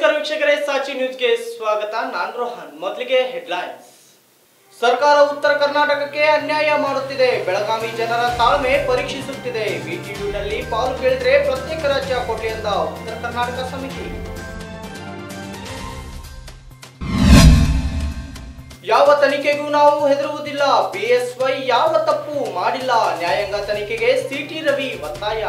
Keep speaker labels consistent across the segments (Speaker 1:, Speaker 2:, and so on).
Speaker 1: ನಮಸ್ಕಾರ ವೀಕ್ಷಕರೇ ಸಾಚಿ ನ್ಯೂಸ್ಗೆ ಸ್ವಾಗತ ನಾನ್ ರೋಹನ್ ಮೊದಲಿಗೆ ಹೆಡ್ಲೈನ್ಸ್ ಸರ್ಕಾರ ಉತ್ತರ ಕರ್ನಾಟಕಕ್ಕೆ ಅನ್ಯಾಯ ಮಾಡುತ್ತಿದೆ ಬೆಳಗಾವಿ ಜನರ ತಾಳ್ಮೆ ಪರೀಕ್ಷಿಸುತ್ತಿದೆ ವಿಟಿಯುನಲ್ಲಿ ಪಾಲು ಕೇಳಿದ್ರೆ ಪ್ರತ್ಯೇಕ ರಾಜ್ಯ ಕೊಡಿ ಎಂದ ಉತ್ತರ ಕರ್ನಾಟಕ ಸಮಿತಿ ಯಾವ ತನಿಖೆಗೂ ನಾವು ಹೆದರುವುದಿಲ್ಲ ಬಿಎಸ್ವೈ ಯಾವ ತಪ್ಪು ಮಾಡಿಲ್ಲ ನ್ಯಾಯಾಂಗ ತನಿಖೆಗೆ ಸಿಟಿ ರವಿ ಒತ್ತಾಯ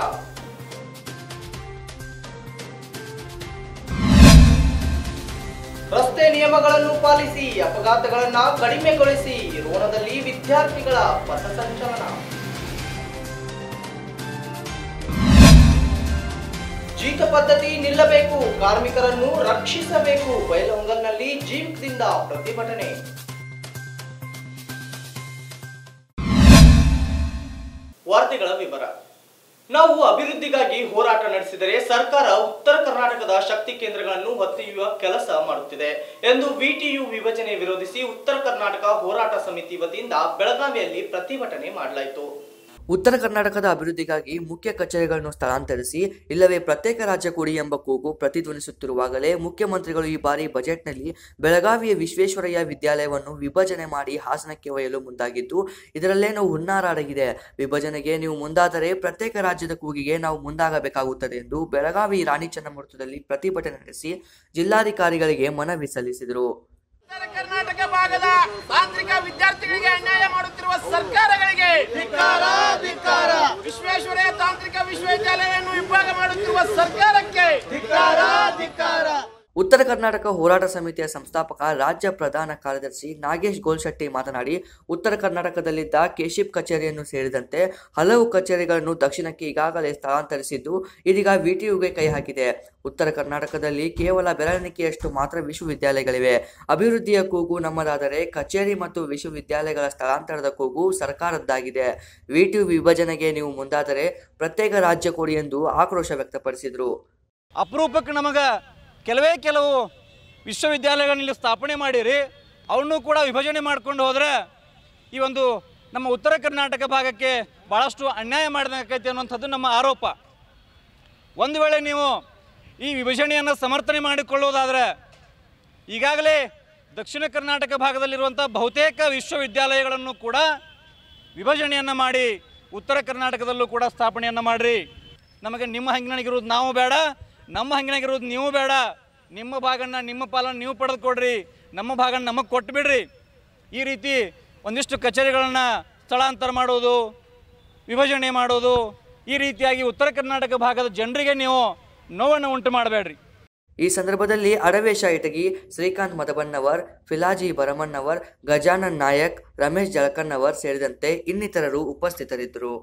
Speaker 1: ರಸ್ತೆ ನಿಯಮಗಳನ್ನು ಪಾಲಿಸಿ ಅಪಘಾತಗಳನ್ನ ಕಡಿಮೆಗೊಳಿಸಿ ರೋಣದಲ್ಲಿ ವಿದ್ಯಾರ್ಥಿಗಳ ಪಥಸಂಚಲನ ಜೀತ ಪದ್ಧತಿ ನಿಲ್ಲಬೇಕು ಕಾರ್ಮಿಕರನ್ನು ರಕ್ಷಿಸಬೇಕು ಬೈಲಹೊಂಗಲ್ನಲ್ಲಿ ಜೀವಿಕದಿಂದ ಪ್ರತಿಭಟನೆ ವಾರ್ತೆಗಳ ವಿವರ ನಾವು ಅಭಿವೃದ್ಧಿಗಾಗಿ ಹೋರಾಟ ನಡೆಸಿದರೆ ಸರ್ಕಾರ ಉತ್ತರ ಕರ್ನಾಟಕದ ಶಕ್ತಿ ಕೇಂದ್ರಗಳನ್ನು ಹೊತ್ತೊಯ್ಯುವ ಕೆಲಸ ಮಾಡುತ್ತಿದೆ ಎಂದು ವಿಟಿಯು ವಿಭಜನೆ ವಿರೋಧಿಸಿ ಉತ್ತರ ಕರ್ನಾಟಕ ಹೋರಾಟ ಸಮಿತಿ ವತಿಯಿಂದ ಬೆಳಗಾವಿಯಲ್ಲಿ ಪ್ರತಿಭಟನೆ ಮಾಡಲಾಯಿತು
Speaker 2: ಉತ್ತರ ಕರ್ನಾಟಕದ ಅಭಿವೃದ್ಧಿಗಾಗಿ ಮುಖ್ಯ ಕಚೇರಿಗಳನ್ನು ಸ್ಥಳಾಂತರಿಸಿ ಇಲ್ಲವೇ ಪ್ರತ್ಯೇಕ ರಾಜ್ಯ ಕೊಡಿ ಎಂಬ ಕೂಗು ಪ್ರತಿಧ್ವನಿಸುತ್ತಿರುವಾಗಲೇ ಮುಖ್ಯಮಂತ್ರಿಗಳು ಈ ಬಾರಿ ಬಜೆಟ್ನಲ್ಲಿ ಬೆಳಗಾವಿಯ ವಿಶ್ವೇಶ್ವರಯ್ಯ ವಿದ್ಯಾಲಯವನ್ನು ವಿಭಜನೆ ಮಾಡಿ ಹಾಸನಕ್ಕೆ ಒಯ್ಯಲು ಮುಂದಾಗಿದ್ದು ಇದರಲ್ಲೇ ನಾವು ಹುನ್ನಾರ ಅಡಗಿದೆ ವಿಭಜನೆಗೆ ನೀವು ಮುಂದಾದರೆ ಪ್ರತ್ಯೇಕ ರಾಜ್ಯದ ಕೂಗಿಗೆ ನಾವು ಮುಂದಾಗಬೇಕಾಗುತ್ತದೆ ಎಂದು ಬೆಳಗಾವಿ ರಾಣಿ ಚೆನ್ನಮೃತದಲ್ಲಿ ಪ್ರತಿಭಟನೆ ನಡೆಸಿ ಜಿಲ್ಲಾಧಿಕಾರಿಗಳಿಗೆ ಮನವಿ ಸಲ್ಲಿಸಿದರು
Speaker 3: ಉತ್ತರ ಕರ್ನಾಟಕ ಭಾಗದ ತಾಂತ್ರಿಕ ವಿದ್ಯಾರ್ಥಿಗಳಿಗೆ ಅನ್ಯಾಯ ಮಾಡುತ್ತಿರುವ ಸರ್ಕಾರಗಳಿಗೆ ವಿಶ್ವೇಶ್ವರಯ್ಯ ತಾಂತ್ರಿಕ ವಿಶ್ವವಿದ್ಯಾಲಯವನ್ನು ವಿಭಾಗ ಮಾಡುತ್ತಿರುವ ಸರ್ಕಾರಕ್ಕೆ
Speaker 2: ಉತ್ತರ ಕರ್ನಾಟಕ ಹೋರಾಟ ಸಮಿತಿಯ ಸಂಸ್ಥಾಪಕ ರಾಜ್ಯ ಪ್ರಧಾನ ಕಾರ್ಯದರ್ಶಿ ನಾಗೇಶ್ ಗೋಲ್ಶೆಟ್ಟಿ ಮಾತನಾಡಿ ಉತ್ತರ ಕರ್ನಾಟಕದಲ್ಲಿದ್ದ ಕೆಶಿಪ್ ಕಚೇರಿಯನ್ನು ಸೇರಿದಂತೆ ಹಲವು ಕಚೇರಿಗಳನ್ನು ದಕ್ಷಿಣಕ್ಕೆ ಈಗಾಗಲೇ ಸ್ಥಳಾಂತರಿಸಿದ್ದು ಇದೀಗ ವಿಟಿಯುಗೆ ಕೈ ಹಾಕಿದೆ ಉತ್ತರ ಕರ್ನಾಟಕದಲ್ಲಿ ಕೇವಲ ಬೆರಳೆಣಿಕೆಯಷ್ಟು ಮಾತ್ರ ವಿಶ್ವವಿದ್ಯಾಲಯಗಳಿವೆ ಅಭಿವೃದ್ಧಿಯ ಕೂಗು ನಮ್ಮದಾದರೆ ಕಚೇರಿ ಮತ್ತು ವಿಶ್ವವಿದ್ಯಾಲಯಗಳ ಸ್ಥಳಾಂತರದ ಕೂಗು ಸರ್ಕಾರದ್ದಾಗಿದೆ ವಿಟಿಯು ವಿಭಜನೆಗೆ ನೀವು ಮುಂದಾದರೆ ಪ್ರತ್ಯೇಕ ರಾಜ್ಯ ಕೊಡಿ ಎಂದು ಆಕ್ರೋಶ ವ್ಯಕ್ತಪಡಿಸಿದರು
Speaker 4: ಅಪರೂಪಕ್ಕೆ ನಮಗೆ ಕೆಲವೇ ಕೆಲವು ವಿಶ್ವವಿದ್ಯಾಲಯಗಳನ್ನ ಸ್ಥಾಪನೆ ಮಾಡಿರಿ ಅವನ್ನೂ ಕೂಡ ವಿಭಜನೆ ಮಾಡ್ಕೊಂಡು ಹೋದರೆ ಈ ಒಂದು ನಮ್ಮ ಉತ್ತರ ಕರ್ನಾಟಕ ಭಾಗಕ್ಕೆ ಭಾಳಷ್ಟು ಅನ್ಯಾಯ ಮಾಡಿದಾಗೈತೆ ಅನ್ನುವಂಥದ್ದು ನಮ್ಮ ಆರೋಪ ಒಂದು ವೇಳೆ ನೀವು ಈ ವಿಭಜನೆಯನ್ನು ಸಮರ್ಥನೆ ಮಾಡಿಕೊಳ್ಳುವುದಾದರೆ ಈಗಾಗಲೇ ದಕ್ಷಿಣ ಕರ್ನಾಟಕ ಭಾಗದಲ್ಲಿರುವಂಥ ಬಹುತೇಕ ವಿಶ್ವವಿದ್ಯಾಲಯಗಳನ್ನು ಕೂಡ ವಿಭಜನೆಯನ್ನು ಮಾಡಿ ಉತ್ತರ ಕರ್ನಾಟಕದಲ್ಲೂ ಕೂಡ ಸ್ಥಾಪನೆಯನ್ನು ಮಾಡಿರಿ ನಮಗೆ ನಿಮ್ಮ ಹಂಗಿನಾಗಿರೋದು ನಾವು ಬೇಡ ನಮ್ಮ ಹಂಗಿನಾಗಿರೋದು ನೀವು ಬೇಡ ನಿಮ್ಮ ಭಾಗನ ನಿಮ್ಮ ಪಾಲನ್ನು ನೀವು ಪಡೆದುಕೊಡ್ರಿ ನಮ್ಮ ಭಾಗನ ನಮಗೆ ಕೊಟ್ಟು ಬಿಡ್ರಿ ಈ ರೀತಿ ಒಂದಿಷ್ಟು ಕಚೇರಿಗಳನ್ನು ಸ್ಥಳಾಂತರ ಮಾಡೋದು ವಿಭಜನೆ ಮಾಡೋದು ಈ ರೀತಿಯಾಗಿ ಉತ್ತರ ಕರ್ನಾಟಕ ಭಾಗದ ಜನರಿಗೆ ನೀವು ನೋವನ್ನು ಉಂಟು ಮಾಡಬೇಡ್ರಿ
Speaker 2: ಈ ಸಂದರ್ಭದಲ್ಲಿ ಅಡವೇಶ ಇಟಗಿ ಶ್ರೀಕಾಂತ್ ಮದಬಣ್ಣವರ್ ಫಿಲಾಜಿ ಭರಮಣ್ಣವರ್ ಗಜಾನನ್ ನಾಯಕ್ ರಮೇಶ್ ಜಳಕಣ್ಣವರ್ ಸೇರಿದಂತೆ ಇನ್ನಿತರರು ಉಪಸ್ಥಿತರಿದ್ದರು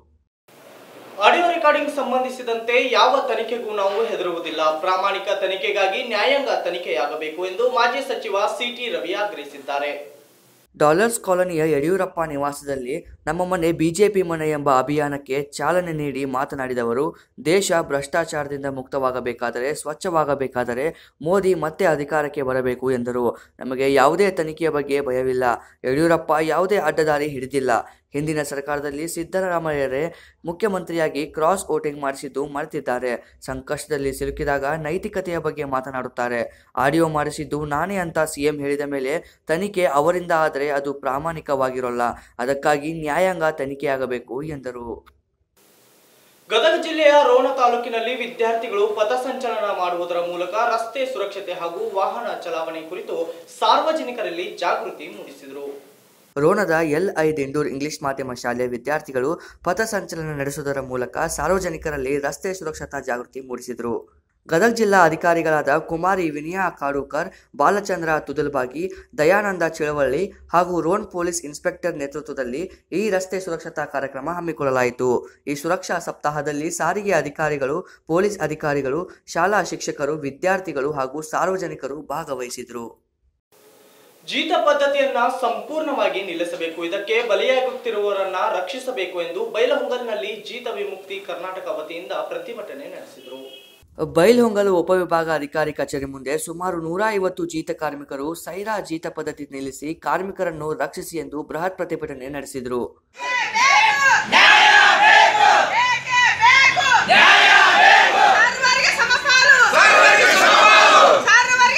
Speaker 1: ಆಡಿಯೋ ರೆಕಾರ್ಡಿಂಗ್ ಸಂಬಂಧಿಸಿದಂತೆ ಯಾವ ತನಿಖೆಗೂ ನಾವು ಹೆದರುವುದಿಲ್ಲ ಪ್ರಾಮಾಣಿಕ ತನಿಖೆಗಾಗಿ ನ್ಯಾಯಾಂಗ ತನಿಖೆಯಾಗಬೇಕು ಎಂದು ಮಾಜಿ ಸಚಿವ ಸಿಟಿ ರವಿ ಆಗ್ರಹಿಸಿದ್ದಾರೆ
Speaker 2: ಡಾಲರ್ಸ್ ಕಾಲೋನಿಯ ಯಡಿಯೂರಪ್ಪ ನಿವಾಸದಲ್ಲಿ ನಮ್ಮ ಮನೆ ಬಿಜೆಪಿ ಮನೆ ಎಂಬ ಅಭಿಯಾನಕ್ಕೆ ಚಾಲನೆ ನೀಡಿ ಮಾತನಾಡಿದವರು ದೇಶ ಭ್ರಷ್ಟಾಚಾರದಿಂದ ಮುಕ್ತವಾಗಬೇಕಾದರೆ ಸ್ವಚ್ಛವಾಗಬೇಕಾದರೆ ಮೋದಿ ಮತ್ತೆ ಅಧಿಕಾರಕ್ಕೆ ಬರಬೇಕು ಎಂದರು ನಮಗೆ ಯಾವುದೇ ತನಿಖೆಯ ಬಗ್ಗೆ ಭಯವಿಲ್ಲ ಯಡಿಯೂರಪ್ಪ ಯಾವುದೇ ಅಡ್ಡದಾರಿ ಹಿಡಿದಿಲ್ಲ ಹಿಂದಿನ ಸರ್ಕಾರದಲ್ಲಿ ಸಿದ್ದರಾಮಯ್ಯರೇ ಮುಖ್ಯಮಂತ್ರಿಯಾಗಿ ಕ್ರಾಸ್ ವೋಟಿಂಗ್ ಮಾಡಿಸಿದ್ದು ಮರೆತಿದ್ದಾರೆ ಸಂಕಷ್ಟದಲ್ಲಿ ಸಿಲುಕಿದಾಗ ನೈತಿಕತೆಯ ಬಗ್ಗೆ ಮಾತನಾಡುತ್ತಾರೆ ಆಡಿಯೋ ಮಾಡಿಸಿದ್ದು ನಾನೇ ಅಂತ ಸಿಎಂ ಹೇಳಿದ ಮೇಲೆ ತನಿಖೆ ಅವರಿಂದ ಆದರೆ ಅದು ಪ್ರಾಮಾಣಿಕವಾಗಿರೋಲ್ಲ ಅದಕ್ಕಾಗಿ ನ್ಯಾಯಾಂಗ ತನಿಖೆಯಾಗಬೇಕು ಎಂದರು
Speaker 1: ಗದಗ ಜಿಲ್ಲೆಯ ರೋಣ ತಾಲೂಕಿನಲ್ಲಿ ವಿದ್ಯಾರ್ಥಿಗಳು ಪಥಸಂಚಲನ ಮಾಡುವುದರ ಮೂಲಕ ರಸ್ತೆ ಸುರಕ್ಷತೆ ಹಾಗೂ ವಾಹನ ಚಲಾವಣೆ ಕುರಿತು ಸಾರ್ವಜನಿಕರಲ್ಲಿ ಜಾಗೃತಿ ಮೂಡಿಸಿದರು
Speaker 2: ರೋಣದ ಎಲ್ ಐ ದಿಂಡೂರ್ ಇಂಗ್ಲಿಷ್ ಮಾಧ್ಯಮ ಶಾಲೆಯ ವಿದ್ಯಾರ್ಥಿಗಳು ಪಥಸಂಚಲನ ನಡೆಸುವುದರ ಮೂಲಕ ಸಾರ್ವಜನಿಕರಲ್ಲಿ ರಸ್ತೆ ಸುರಕ್ಷತಾ ಜಾಗೃತಿ ಮೂಡಿಸಿದರು ಗದಗ ಜಿಲ್ಲಾ ಅಧಿಕಾರಿಗಳಾದ ಕುಮಾರಿ ವಿನಯಾ ಕಾಡೂಕರ್ ಬಾಲಚಂದ್ರ ತುದಲ್ಬಾಗಿ ದಯಾನಂದ ಚಿಳವಳ್ಳಿ ಹಾಗೂ ರೋನ್ ಪೊಲೀಸ್ ಇನ್ಸ್ಪೆಕ್ಟರ್ ನೇತೃತ್ವದಲ್ಲಿ ಈ ರಸ್ತೆ ಸುರಕ್ಷತಾ ಕಾರ್ಯಕ್ರಮ ಹಮ್ಮಿಕೊಳ್ಳಲಾಯಿತು ಈ ಸುರಕ್ಷಾ ಸಪ್ತಾಹದಲ್ಲಿ ಸಾರಿಗೆ ಅಧಿಕಾರಿಗಳು ಪೊಲೀಸ್ ಅಧಿಕಾರಿಗಳು ಶಾಲಾ ಶಿಕ್ಷಕರು ವಿದ್ಯಾರ್ಥಿಗಳು ಹಾಗೂ ಸಾರ್ವಜನಿಕರು ಭಾಗವಹಿಸಿದರು
Speaker 1: ಜೀತ ಪದ್ಧತಿಯನ್ನ ಸಂಪೂರ್ಣವಾಗಿ ನಿಲ್ಲಿಸಬೇಕು ಇದಕ್ಕೆ ಬಲಿಯಾಗುತ್ತಿರುವವರನ್ನ ರಕ್ಷಿಸಬೇಕು ಎಂದು ಬೈಲಹೊಂಗಲ್ನಲ್ಲಿ ಜೀತ ವಿಮುಕ್ತಿ ಕರ್ನಾಟಕ ವತಿಯಿಂದ ಪ್ರತಿಭಟನೆ ನಡೆಸಿದರು
Speaker 2: ಬೈಲ್ಹೊಂಗಲು ಉಪವಿಭಾಗ ಅಧಿಕಾರಿ ಕಚೇರಿ ಮುಂದೆ ಸುಮಾರು ನೂರ ಐವತ್ತು ಜೀತ ಕಾರ್ಮಿಕರು ಸೈರಾ ಜೀತ ಪದ್ಧತಿ ನಿಲ್ಲಿಸಿ ಕಾರ್ಮಿಕರನ್ನು ರಕ್ಷಿಸಿ ಎಂದು ಬೃಹತ್ ಪ್ರತಿಭಟನೆ ನಡೆಸಿದರು
Speaker 5: ಸರ್ವರಿಗೆ ಸಮಪಾಲು ಸರ್ವರಿಗೆ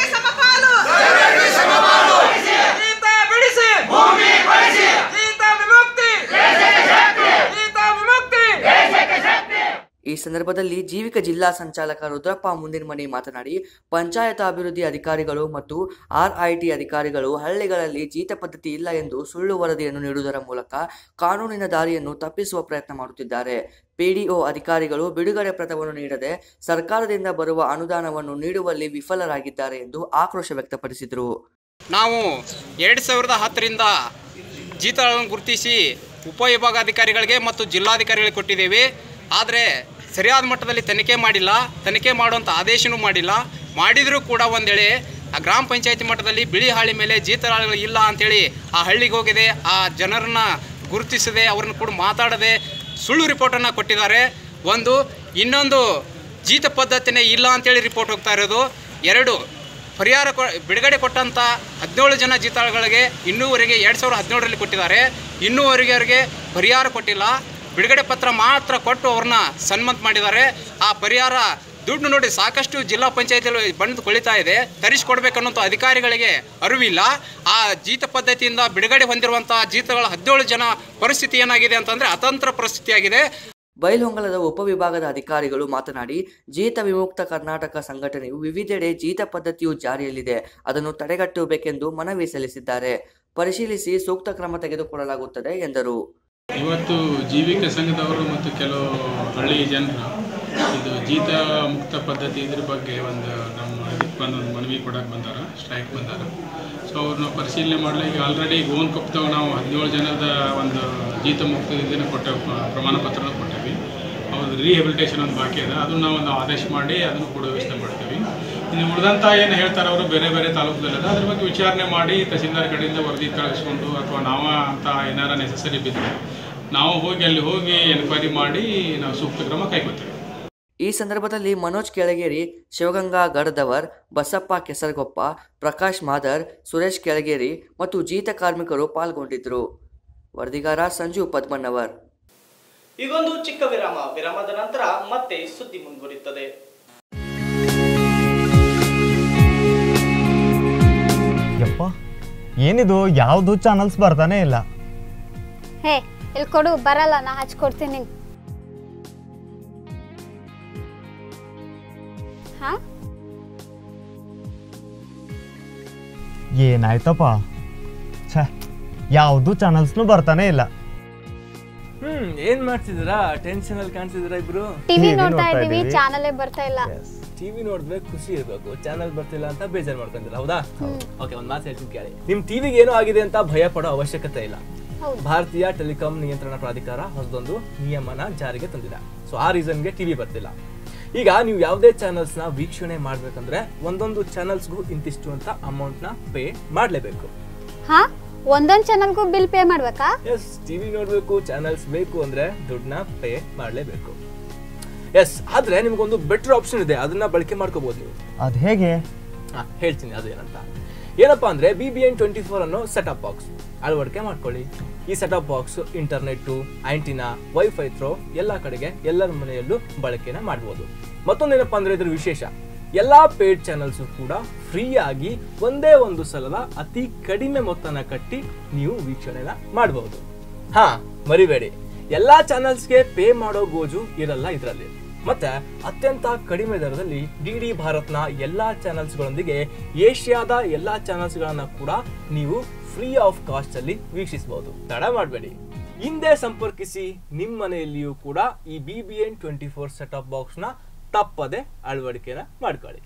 Speaker 2: ಸಂದರ್ಭದಲ್ಲಿ ಜೀವಿಕ ಜಿಲ್ಲಾ ಸಂಚಾಲಕ ರುದ್ರಪ್ಪ ಮುಂದಿನಮನಿ ಮಾತನಾಡಿ ಪಂಚಾಯತ್ ಅಭಿವೃದ್ಧಿ ಅಧಿಕಾರಿಗಳು ಮತ್ತು ಆರ್ಐಟಿ ಅಧಿಕಾರಿಗಳು ಹಳ್ಳಿಗಳಲ್ಲಿ ಜೀತ ಪದ್ಧತಿ ಇಲ್ಲ ಎಂದು ಸುಳ್ಳು ವರದಿಯನ್ನು ನೀಡುವುದರ ಮೂಲಕ ಕಾನೂನಿನ ದಾರಿಯನ್ನು ತಪ್ಪಿಸುವ ಪ್ರಯತ್ನ ಮಾಡುತ್ತಿದ್ದಾರೆ ಪಿಡಿಒ ಅಧಿಕಾರಿಗಳು ಬಿಡುಗಡೆ ಪ್ರತವನ್ನು ನೀಡದೆ ಸರ್ಕಾರದಿಂದ ಬರುವ ಅನುದಾನವನ್ನು ನೀಡುವಲ್ಲಿ ವಿಫಲರಾಗಿದ್ದಾರೆ ಎಂದು ಆಕ್ರೋಶ ವ್ಯಕ್ತಪಡಿಸಿದರು
Speaker 5: ನಾವು ಎರಡು ಸಾವಿರದ ಹತ್ತರಿಂದ ಜೀತಗಳನ್ನು ಗುರುತಿಸಿ ಉಪವಿಭಾಗಾಧಿಕಾರಿಗಳಿಗೆ ಮತ್ತು ಜಿಲ್ಲಾಧಿಕಾರಿಗಳಿಗೆ ಕೊಟ್ಟಿದ್ದೇವೆ ಆದರೆ ಸರಿಯಾದ ಮಟ್ಟದಲ್ಲಿ ತನಿಖೆ ಮಾಡಿಲ್ಲ ತನಿಖೆ ಮಾಡುವಂಥ ಆದೇಶನೂ ಮಾಡಿಲ್ಲ ಮಾಡಿದರೂ ಕೂಡ ಒಂದೇಳೆ ಆ ಗ್ರಾಮ ಪಂಚಾಯತಿ ಮಟ್ಟದಲ್ಲಿ ಬಿಳಿ ಹಾಳಿ ಮೇಲೆ ಜೀತಗಳು ಇಲ್ಲ ಅಂಥೇಳಿ ಆ ಹಳ್ಳಿಗೆ ಹೋಗಿದೆ ಆ ಜನರನ್ನ ಗುರುತಿಸದೆ ಅವ್ರನ್ನ ಕೂಡ ಮಾತಾಡದೆ ಸುಳ್ಳು ರಿಪೋರ್ಟನ್ನು ಕೊಟ್ಟಿದ್ದಾರೆ ಒಂದು ಇನ್ನೊಂದು ಜೀತ ಪದ್ಧತಿನೇ ಇಲ್ಲ ಅಂತೇಳಿ ರಿಪೋರ್ಟ್ ಹೋಗ್ತಾ ಇರೋದು ಎರಡು ಪರಿಹಾರ ಕೊ ಬಿಡುಗಡೆ ಕೊಟ್ಟಂಥ ಹದಿನೇಳು ಜನ ಜೀತಾಳುಗಳಿಗೆ ಇನ್ನೂವರೆಗೆ ಎರಡು ಸಾವಿರದ ಹದಿನೇಳರಲ್ಲಿ ಕೊಟ್ಟಿದ್ದಾರೆ ಇನ್ನೂವರೆಗೆ ಅವರಿಗೆ ಪರಿಹಾರ ಕೊಟ್ಟಿಲ್ಲ ಬಿಡುಗಡೆ ಪತ್ರ ಮಾತ್ರ ಕೊಟ್ಟು ಅವ್ರನ್ನ ಸನ್ಮತ್ ಮಾಡಿದ್ದಾರೆ ಆ ಪರಿಹಾರ ದುಡ್ಡು ನೋಡಿ ಸಾಕಷ್ಟು ಜಿಲ್ಲಾ ಪಂಚಾಯತಿಯಲ್ಲಿ ಬಂದು ಕೊಳಿತಾ ಇದೆ ತರಿಸಿಕೊಡ್ಬೇಕನ್ನೋಂಥ ಅಧಿಕಾರಿಗಳಿಗೆ ಅರಿವಿಲ್ಲ ಆ ಜೀತ ಪದ್ಧತಿಯಿಂದ ಬಿಡುಗಡೆ ಹೊಂದಿರುವಂಥ ಜೀತಗಳ ಹದಿನೇಳು ಜನ ಪರಿಸ್ಥಿತಿ ಏನಾಗಿದೆ ಅಂತಂದರೆ ಅತಂತ್ರ ಪರಿಸ್ಥಿತಿಯಾಗಿದೆ
Speaker 2: ಬೈಲ್ಹೊಂಗಲದ ಉಪವಿಭಾಗದ ಅಧಿಕಾರಿಗಳು ಮಾತನಾಡಿ ಜೀತ ವಿಮುಕ್ತ ಕರ್ನಾಟಕ ಸಂಘಟನೆಯು ವಿವಿಧೆಡೆ ಜೀತ ಪದ್ಧತಿಯು ಜಾರಿಯಲ್ಲಿದೆ ಅದನ್ನು ತಡೆಗಟ್ಟಬೇಕೆಂದು ಮನವಿ ಸಲ್ಲಿಸಿದ್ದಾರೆ ಪರಿಶೀಲಿಸಿ ಸೂಕ್ತ ಕ್ರಮ ತೆಗೆದುಕೊಳ್ಳಲಾಗುತ್ತದೆ ಎಂದರು
Speaker 6: ಇವತ್ತು ಜೀವಿಕ ಸಂಘದವರು ಮತ್ತು ಕೆಲವು ಹಳ್ಳಿ ಜನರು ಇದು ಜೀತ ಮುಕ್ತ ಪದ್ಧತಿ ಇದ್ರ ಬಗ್ಗೆ ಒಂದು ನಮ್ಮ ಇದಕ್ಕೆ ಬಂದು ಒಂದು ಮನವಿ ಕೊಡಕ್ಕೆ ಬಂದಾರ ಸ್ಟ್ರೈಕ್ ಬಂದಾರ ಸೊ ಅವ್ರನ್ನ ಪರಿಶೀಲನೆ ಮಾಡಲಿ ಈಗ ಆಲ್ರೆಡಿ ಗೋನ್ ಕೊಪ್ತವ್ ನಾವು ಹದಿನೇಳು ಜನದ ಒಂದು ಜೀತ ಮುಕ್ತ ಇದನ್ನು ಕೊಟ್ಟೆವು ಪ- ಪ್ರಮಾಣ ಪತ್ರನ ಕೊಟ್ಟೇವಿ ಅವ್ರದ್ದು ರಿಹೆಬಿಲಿಟೇಷನ್ ಒಂದು ಬಾಕಿ ಅದ ಅದನ್ನು ನಾವು ಒಂದು ಆದೇಶ ಮಾಡಿ ಅದನ್ನು ಕೊಡೋ ವ್ಯವಸ್ಥೆ ಮಾಡ್ತೀವಿ ಇನ್ನು ಉಳಿದಂಥ ಏನು ಹೇಳ್ತಾರೆ ಅವರು ಬೇರೆ ಬೇರೆ ತಾಲೂಕದಲ್ಲದ ಅದ್ರ ಬಗ್ಗೆ ವಿಚಾರಣೆ ಮಾಡಿ ತಹಸೀಲ್ದಾರ್ ಕಡೆಯಿಂದ ವರದಿ ಕಳಿಸ್ಕೊಂಡು ಅಥವಾ ನಾವ ಅಂತ ಏನಾರ ನೆಸಸರಿ ಬಿದ್ದರೆ ನಾವು ಹೋಗಿ ಅಲ್ಲಿ ಹೋಗಿ ಎನ್ಕ್ವೈರಿ ಮಾಡಿ ನಾವು ಸೂಕ್ತ ಕ್ರಮ ಕೈಗೊಳ್ತೇವೆ
Speaker 2: ಈ ಸಂದರ್ಭದಲ್ಲಿ ಮನೋಜ್ ಕೆಳಗೇರಿ ಶಿವಗಂಗಾ ಗಡದವರ್ ಬಸಪ್ಪ ಕೆಸರಗೊಪ್ಪ ಪ್ರಕಾಶ್ ಮಾದರ್ ಸುರೇಶ್ ಕೆಳಗೇರಿ ಮತ್ತು ಜೀತ ಕಾರ್ಮಿಕರು ಪಾಲ್ಗೊಂಡಿದ್ದರು ವರದಿಗಾರ ಸಂಜು ಪದ್ಮಣ್ಣವರ್
Speaker 1: ಈಗೊಂದು ಚಿಕ್ಕ ವಿರಾಮ ವಿರಾಮದ ನಂತರ ಮತ್ತೆ ಸುದ್ದಿ ಮುಂದುವರಿಯುತ್ತದೆ
Speaker 7: ಯಪ್ಪ ಏನಿದು ಯಾವುದು ಚಾನಲ್ಸ್ ಬರ್ತಾನೆ ಇಲ್ಲ
Speaker 8: ಹೇ ಇಲ್ಲಿ ಕೊಡು ಬರಲ್ಲ ನಾ ಹಚ್ಕೊಡ್ತೀನಿ ನಿಂಗೆ ಹಾ
Speaker 7: ಏನಾಯ್ತಪ್ಪ ಛೇ ಯಾವುದು ಚಾನಲ್ಸ್ನು ಬರ್ತಾನೆ ಇಲ್ಲ
Speaker 9: ಹ್ಮ್ ಏನ್ ಮಾಡ್ತಿದ್ದೀರಾ ಟೆನ್ಷನ್ ಅಲ್ಲಿ ಕಾಣ್ತಿದ್ದೀರಾ ಇಬ್ರು
Speaker 8: ಟಿವಿ
Speaker 7: TV
Speaker 8: ನೋಡ್ತಾ
Speaker 7: ನೋಡ್ತಾ
Speaker 8: ಇದೀವಿ
Speaker 7: ಇದೀವಿ.
Speaker 8: ಚಾನಲೇ ಬರ್ತಾ ಇಲ್ಲ
Speaker 9: ಟಿವಿ ನೋಡಿದ್ರೆ ಖುಷಿ ಇರ್ಬೇಕು ಚಾನಲ್ ಬರ್ತಿಲ್ಲ ಅಂತ ಬೇಜಾರ್ ಮಾಡ್ಕೊಂತೀರ ಹೌದಾ ಓಕೆ ಒಂದ್ ಮಾತು ಹೇಳ್ತೀನಿ ಕೇಳಿ ನಿಮ್ ಟಿವಿಗೆ ಏನೋ ಆಗಿದೆ ಅಂತ ಭಯ ಪಡೋ ಅವಶ್ಯಕತೆ ಇಲ್ಲ
Speaker 8: ಹೌದು.
Speaker 9: ಭಾರತೀಯ ಟೆಲಿಕಾಂ ನಿಯಂತ್ರಣ ಪ್ರಾಧಿಕಾರ ಹೊಸದೊಂದು ನಿಯಮನ ಜಾರಿಗೆ ತಂದಿದೆ ಸೊ ಆ ರೀಸನ್ಗೆ ಟಿವಿ ಬರ್ತಿಲ್ಲ ಈಗ ನೀವು ಯಾವುದೇ ಚಾನಲ್ಸ್ ನ ವೀಕ್ಷಣೆ ಮಾಡ್ಬೇಕಂದ್ರೆ ಒಂದೊಂದು ಚಾನಲ್ಸ್ಗೂ ಇಂತಿಷ್ಟು ಅಂತ ಅಮೌಂಟ್ ನ ಪೇ ಮಾಡ್ಲೇಬೇಕು
Speaker 8: ಹಾ ಒಂದೊಂದ್ ಚಾನಲ್ಗೂ ಬಿಲ್ ಪೇ ಮಾಡ್ಬೇಕಾ
Speaker 9: ಎಸ್ ಟಿವಿ ನೋಡ್ಬೇಕು ಚಾನಲ್ಸ್ ಬೇಕು ಅಂದ್ರೆ ದುಡ್ಡನ್ನ ಪೇ ಮಾಡ್ಲೇಬೇಕು ಎಸ್ ಆದ್ರೆ ನಿಮ್ಗೊಂದು ಬೆಟರ್ ಆಪ್ಷನ್ ಇದೆ ಅದನ್ನ ಬಳಕೆ ಮಾಡ್ಕೋಬಹುದು ನೀವು
Speaker 7: ಅದು ಹೇಗೆ
Speaker 9: ಹಾ, ಹೇಳ್ತೀನಿ ಅದೇನಂತ ಏನಪ್ಪಾ ಅಂದ್ರೆ B B N twenty four ಅನ್ನೋ ಸೆಟಪ್ ಬಾಕ್ಸ್ ಅಳವಡಿಕೆ ಮಾಡ್ಕೊಳ್ಳಿ ಈ setup box internet antenna wifi through ಎಲ್ಲಾ ಕಡೆಗೆ ಎಲ್ಲರ ಮನೆಯಲ್ಲೂ ಬಳಕೆನ ಮಾಡ್ಬೋದು ಮತ್ತೊಂದೇನಪ್ಪಾ ಅಂದ್ರೆ ಇದ್ರ ವಿಶೇಷ ಎಲ್ಲಾ ಪೇಡ್ ಚಾನಲ್ಸ್ ಕೂಡ ಫ್ರೀ ಆಗಿ ಒಂದೇ ಒಂದು ಸಲದ ಅತಿ ಕಡಿಮೆ ಮೊತ್ತನ ಕಟ್ಟಿ ನೀವು ವೀಕ್ಷಣೆನ ಮಾಡಬಹುದು ಹಾ ಮರಿಬೇಡಿ ಎಲ್ಲಾ ಚಾನಲ್ಸ್ಗೆ ಪೇ ಮಾಡೋ ಗೋಜು ಇರಲ್ಲ ಇದರಲ್ಲಿ ಮತ್ತೆ ಅತ್ಯಂತ ಕಡಿಮೆ ದರದಲ್ಲಿ ಡಿ ಡಿ ಭಾರತ್ನ ಎಲ್ಲಾ ಚಾನಲ್ಸ್ಗಳೊಂದಿಗೆ ಏಷ್ಯಾದ ಎಲ್ಲಾ ಚಾನಲ್ಸ್ಗಳನ್ನ ಕೂಡ ನೀವು ಫ್ರೀ ಆಫ್ ಕಾಸ್ಟ್ ಅಲ್ಲಿ ವೀಕ್ಷಿಸಬಹುದು ತಡ ಮಾಡಬೇಡಿ ಹಿಂದೆ ಸಂಪರ್ಕಿಸಿ ನಿಮ್ಮ ಮನೆಯಲ್ಲಿಯೂ ಕೂಡ ಈ B B N twenty four set box ನ ತಪ್ಪದೆ ಅಳವಡಿಕೆನ ಮಾಡ್ಕೊಳ್ಳಿ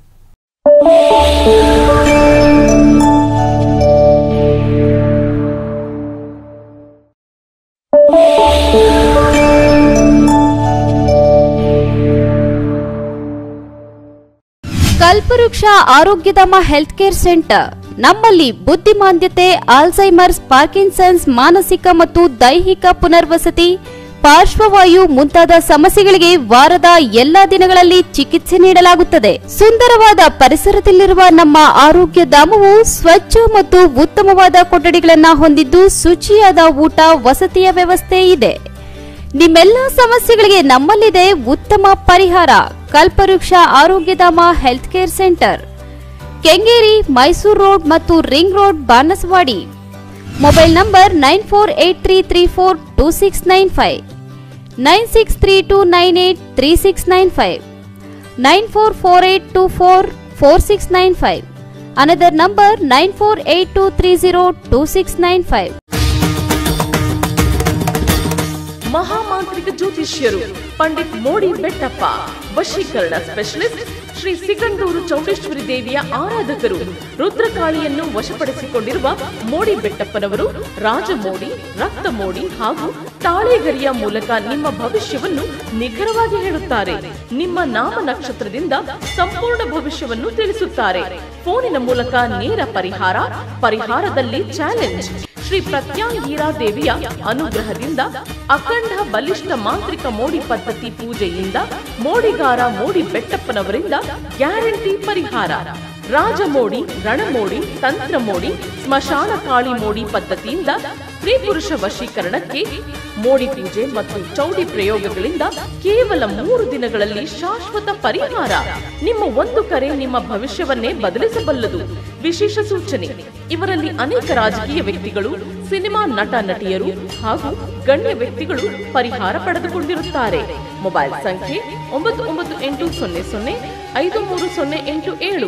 Speaker 10: ಕಲ್ಪವೃಕ್ಷ ಆರೋಗ್ಯಧಾಮ ಹೆಲ್ತ್ ಕೇರ್ ಸೆಂಟರ್ ನಮ್ಮಲ್ಲಿ ಬುದ್ಧಿಮಾಂದ್ಯತೆ ಆಲ್ಝೈಮರ್ಸ್ ಪಾರ್ಕಿನ್ಸನ್ಸ್ ಮಾನಸಿಕ ಮತ್ತು ದೈಹಿಕ ಪುನರ್ವಸತಿ ಪಾರ್ಶ್ವವಾಯು ಮುಂತಾದ ಸಮಸ್ಯೆಗಳಿಗೆ ವಾರದ ಎಲ್ಲಾ ದಿನಗಳಲ್ಲಿ ಚಿಕಿತ್ಸೆ ನೀಡಲಾಗುತ್ತದೆ ಸುಂದರವಾದ ಪರಿಸರದಲ್ಲಿರುವ ನಮ್ಮ ಆರೋಗ್ಯ ಧಾಮವು ಸ್ವಚ್ಛ ಮತ್ತು ಉತ್ತಮವಾದ ಕೊಠಡಿಗಳನ್ನ ಹೊಂದಿದ್ದು ಶುಚಿಯಾದ ಊಟ ವಸತಿಯ ವ್ಯವಸ್ಥೆ ಇದೆ ನಿಮ್ಮೆಲ್ಲ ಸಮಸ್ಯೆಗಳಿಗೆ ನಮ್ಮಲ್ಲಿದೆ ಉತ್ತಮ ಪರಿಹಾರ Kalpavriksha Arogyadhama health care centre Kengeri Mysuru road ಮತ್ತು ring road Banaswadi mobile number nine four eight three three four two six nine five nine six three two nine eight three six nine five nine four four eight two four four six nine five another number nine four eight two three zero two six nine five
Speaker 11: ಮಹಾಮಾಂತ್ರಿಕ ಜ್ಯೋತಿಷ್ಯರು ಪಂಡಿತ್ ಮೋಡಿ ಬೆಟ್ಟಪ್ಪ ವಶೀಕರಣ specialist Shri Sigandur Chowdeshwari ದೇವಿಯ ಆರಾಧಕರು ರುದ್ರಕಾಳಿಯನ್ನು ವಶಪಡಿಸಿಕೊಂಡಿರುವ ಮೋಡಿ ಬೆಟ್ಟಪ್ಪನವರು ರಾಜಮೋಡಿ ರಕ್ತ ಮೋಡಿ ಹಾಗೂ ತಾಳೆಗರಿಯ ಮೂಲಕ ನಿಮ್ಮ ಭವಿಷ್ಯವನ್ನು ನಿಖರವಾಗಿ ಹೇಳುತ್ತಾರೆ ನಿಮ್ಮ ನಾಮ ನಕ್ಷತ್ರದಿಂದ ಸಂಪೂರ್ಣ ಭವಿಷ್ಯವನ್ನು ತಿಳಿಸುತ್ತಾರೆ ಫೋನಿನ ಮೂಲಕ ನೇರ ಪರಿಹಾರ ಪರಿಹಾರದಲ್ಲಿ ಚಾಲೆಂಜ್ ಶ್ರೀ ಪ್ರತ್ಯಾಂಗೀರಾ ದೇವಿಯ ಅನುಗ್ರಹದಿಂದ ಅಖಂಡ ಬಲಿಷ್ಠ ಮಾಂತ್ರಿಕ ಮೋಡಿ ಪದ್ಧತಿ ಪೂಜೆಯಿಂದ ಮೋಡಿಗಾರ ಮೋಡಿ ಬೆಟ್ಟಪ್ಪನವರಿಂದ ಗ್ಯಾರಂಟಿ ಪರಿಹಾರ ರಾಜಮೋಡಿ ರಣಮೋಡಿ ತಂತ್ರ ಮೋಡಿ ಸ್ಮಶಾನ ಕಾಳಿ ಮೋಡಿ ಪದ್ಧತಿಯಿಂದ ಸ್ತ್ರೀ ಪುರುಷ ವಶೀಕರಣಕ್ಕೆ ಮೋಡಿ ಪೂಜೆ ಮತ್ತು ಚೌಡಿ ಪ್ರಯೋಗಗಳಿಂದ ಕೇವಲ ಮೂರು ದಿನಗಳಲ್ಲಿ ಶಾಶ್ವತ ಪರಿಹಾರ ನಿಮ್ಮ ಒಂದು ಕರೆ ನಿಮ್ಮ ಭವಿಷ್ಯವನ್ನೇ ಬದಲಿಸಬಲ್ಲದು ವಿಶೇಷ ಸೂಚನೆ ಇವರಲ್ಲಿ ಅನೇಕ ರಾಜಕೀಯ ವ್ಯಕ್ತಿಗಳು ಸಿನಿಮಾ ನಟ ನಟಿಯರು ಹಾಗೂ ಗಣ್ಯ ವ್ಯಕ್ತಿಗಳು ಪರಿಹಾರ ಪಡೆದುಕೊಂಡಿರುತ್ತಾರೆ ಮೊಬೈಲ್ ಸಂಖ್ಯೆ ಒಂಬತ್ತು ಒಂಬತ್ತು ಎಂಟು ಸೊನ್ನೆ ಸೊನ್ನೆ ಐದು ಮೂರು ಸೊನ್ನೆ ಎಂಟು ಏಳು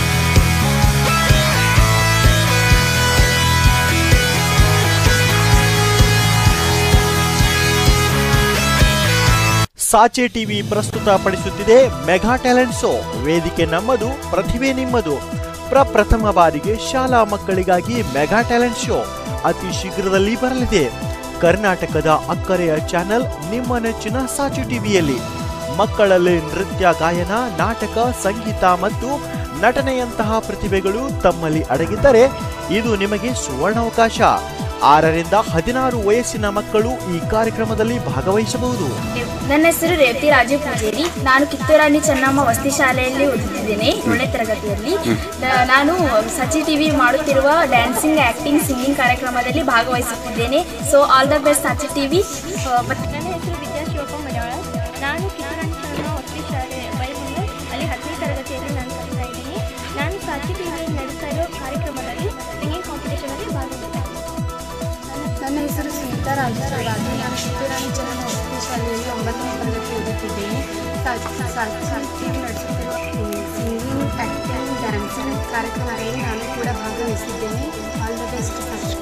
Speaker 12: ಸಾಚೆ ಟಿವಿ ಪ್ರಸ್ತುತಪಡಿಸುತ್ತಿದೆ ಮೆಗಾ ಟ್ಯಾಲೆಂಟ್ ಶೋ ವೇದಿಕೆ ನಮ್ಮದು ಪ್ರತಿಭೆ ನಿಮ್ಮದು ಪ್ರಪ್ರಥಮ ಬಾರಿಗೆ ಶಾಲಾ ಮಕ್ಕಳಿಗಾಗಿ ಮೆಗಾ ಟ್ಯಾಲೆಂಟ್ ಶೋ ಅತಿ ಶೀಘ್ರದಲ್ಲಿ ಬರಲಿದೆ ಕರ್ನಾಟಕದ ಅಕ್ಕರೆಯ ಚಾನೆಲ್ ನಿಮ್ಮ ನೆಚ್ಚಿನ ಸಾಚು ಟಿವಿಯಲ್ಲಿ ಮಕ್ಕಳಲ್ಲಿ ನೃತ್ಯ ಗಾಯನ ನಾಟಕ ಸಂಗೀತ ಮತ್ತು ನಟನೆಯಂತಹ ಪ್ರತಿಭೆಗಳು ತಮ್ಮಲ್ಲಿ ಅಡಗಿದ್ದರೆ ಇದು ನಿಮಗೆ ಸುವರ್ಣಾವಕಾಶ ಆರರಿಂದ ಹದಿನಾರು ವಯಸ್ಸಿನ ಮಕ್ಕಳು ಈ ಕಾರ್ಯಕ್ರಮದಲ್ಲಿ ಭಾಗವಹಿಸಬಹುದು
Speaker 13: ನನ್ನ ಹೆಸರು ರೇವತಿ ರಾಜು ಪೂಜೇರಿ ನಾನು ಕಿತ್ತೂರಾಣಿ ಚೆನ್ನಮ್ಮ ವಸತಿ ಶಾಲೆಯಲ್ಲಿ ಓದುತ್ತಿದ್ದೇನೆ ಏಳನೇ ತರಗತಿಯಲ್ಲಿ ನ- ನಾನು ಸಚಿ ಟಿವಿ ಮಾಡುತ್ತಿರುವ ಡ್ಯಾನ್ಸಿಂಗ್ ಆಕ್ಟಿಂಗ್ ಸಿಂಗಿಂಗ್ ಕಾರ್ಯಕ್ರಮದಲ್ಲಿ ಭಾಗವಹಿಸುತ್ತಿದ್ದೇನೆ so all the best Sachi TV
Speaker 14: ನನ್ನ ಹೆಸರು ವಿದ್ಯಾ ಶಿವಪ್ಪ ಮಡವಾಳ ನಾನು ಕಿತ್ತೂರಾಣಿ ಚೆನ್ನಮ್ಮ ವಸತಿ ಶಾಲೆ ಬೈಬಂದು ಅಲ್ಲಿ ಹತ್ತನೇ ತರಗತಿಯಲ್ಲಿ ನಾನು ಕಲಿತಾ ಇದ್ದೀನಿ ನಾನು ಸಾಚಿ ಟಿವಿಯಲ್ಲಿ ನಡೆಸ್ತಾ ಇರೋ ಕಾರ್ಯಕ್ರಮದಲ್ಲಿ ಸಿಂಗಿಂಗ್ ಕಾಂಪಿಟೇಷನಲ್ಲಿ ಭಾಗವಹಿಸ್ತಾ
Speaker 15: ನನ್ನ ಹೆಸರು ಸ್ಮಿತಾ ರಾಜರಾಜು ನಾನು ಕಿತ್ತೂರಾಣಿ ಚೆನ್ನಮ್ಮ ವಸತಿ ಶಾಲೆಯಲ್ಲಿ ಒಂಬತ್ತನೇ ತರಗತಿ ಓದುತ್ತಿದ್ದೇನೆ ಸಾಹಿತ್ಯ ನಡೆಸುತ್ತಿರುವ ಸಿಂಗಿಂಗ್ ಆ್ಯಕ್ಟಿಂಗ್ ಡ್ಯಾನ್ಸಿಂಗ್ ಕಾರ್ಯಕ್ರಮದಲ್ಲಿ ನಾನು ಕೂಡ ಭಾಗವಹಿಸಿದ್ದೇನೆ all the best first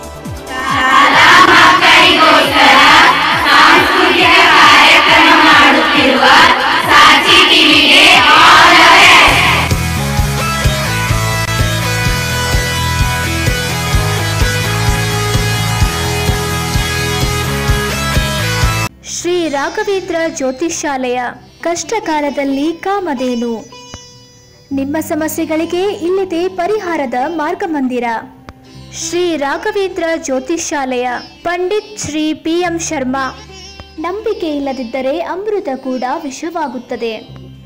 Speaker 16: Shri Raghavendra Jyotishalaya ಕಷ್ಟಕಾಲದಲ್ಲಿ ಕಾಮಧೇನು ನಿಮ್ಮ ಸಮಸ್ಯೆಗಳಿಗೆ ಇಲ್ಲಿದೆ ಪರಿಹಾರದ ಮಾರ್ಗಮಂದಿರ ಶ್ರೀ ರಾಘವೇಂದ್ರ ಜ್ಯೋತಿಷಾಲಯ ಪಂಡಿತ್ ಶ್ರೀ ಪಿ ಎಂ ಶರ್ಮಾ ನಂಬಿಕೆ ಇಲ್ಲದಿದ್ದರೆ ಅಮೃತ ಕೂಡ ವಿಷವಾಗುತ್ತದೆ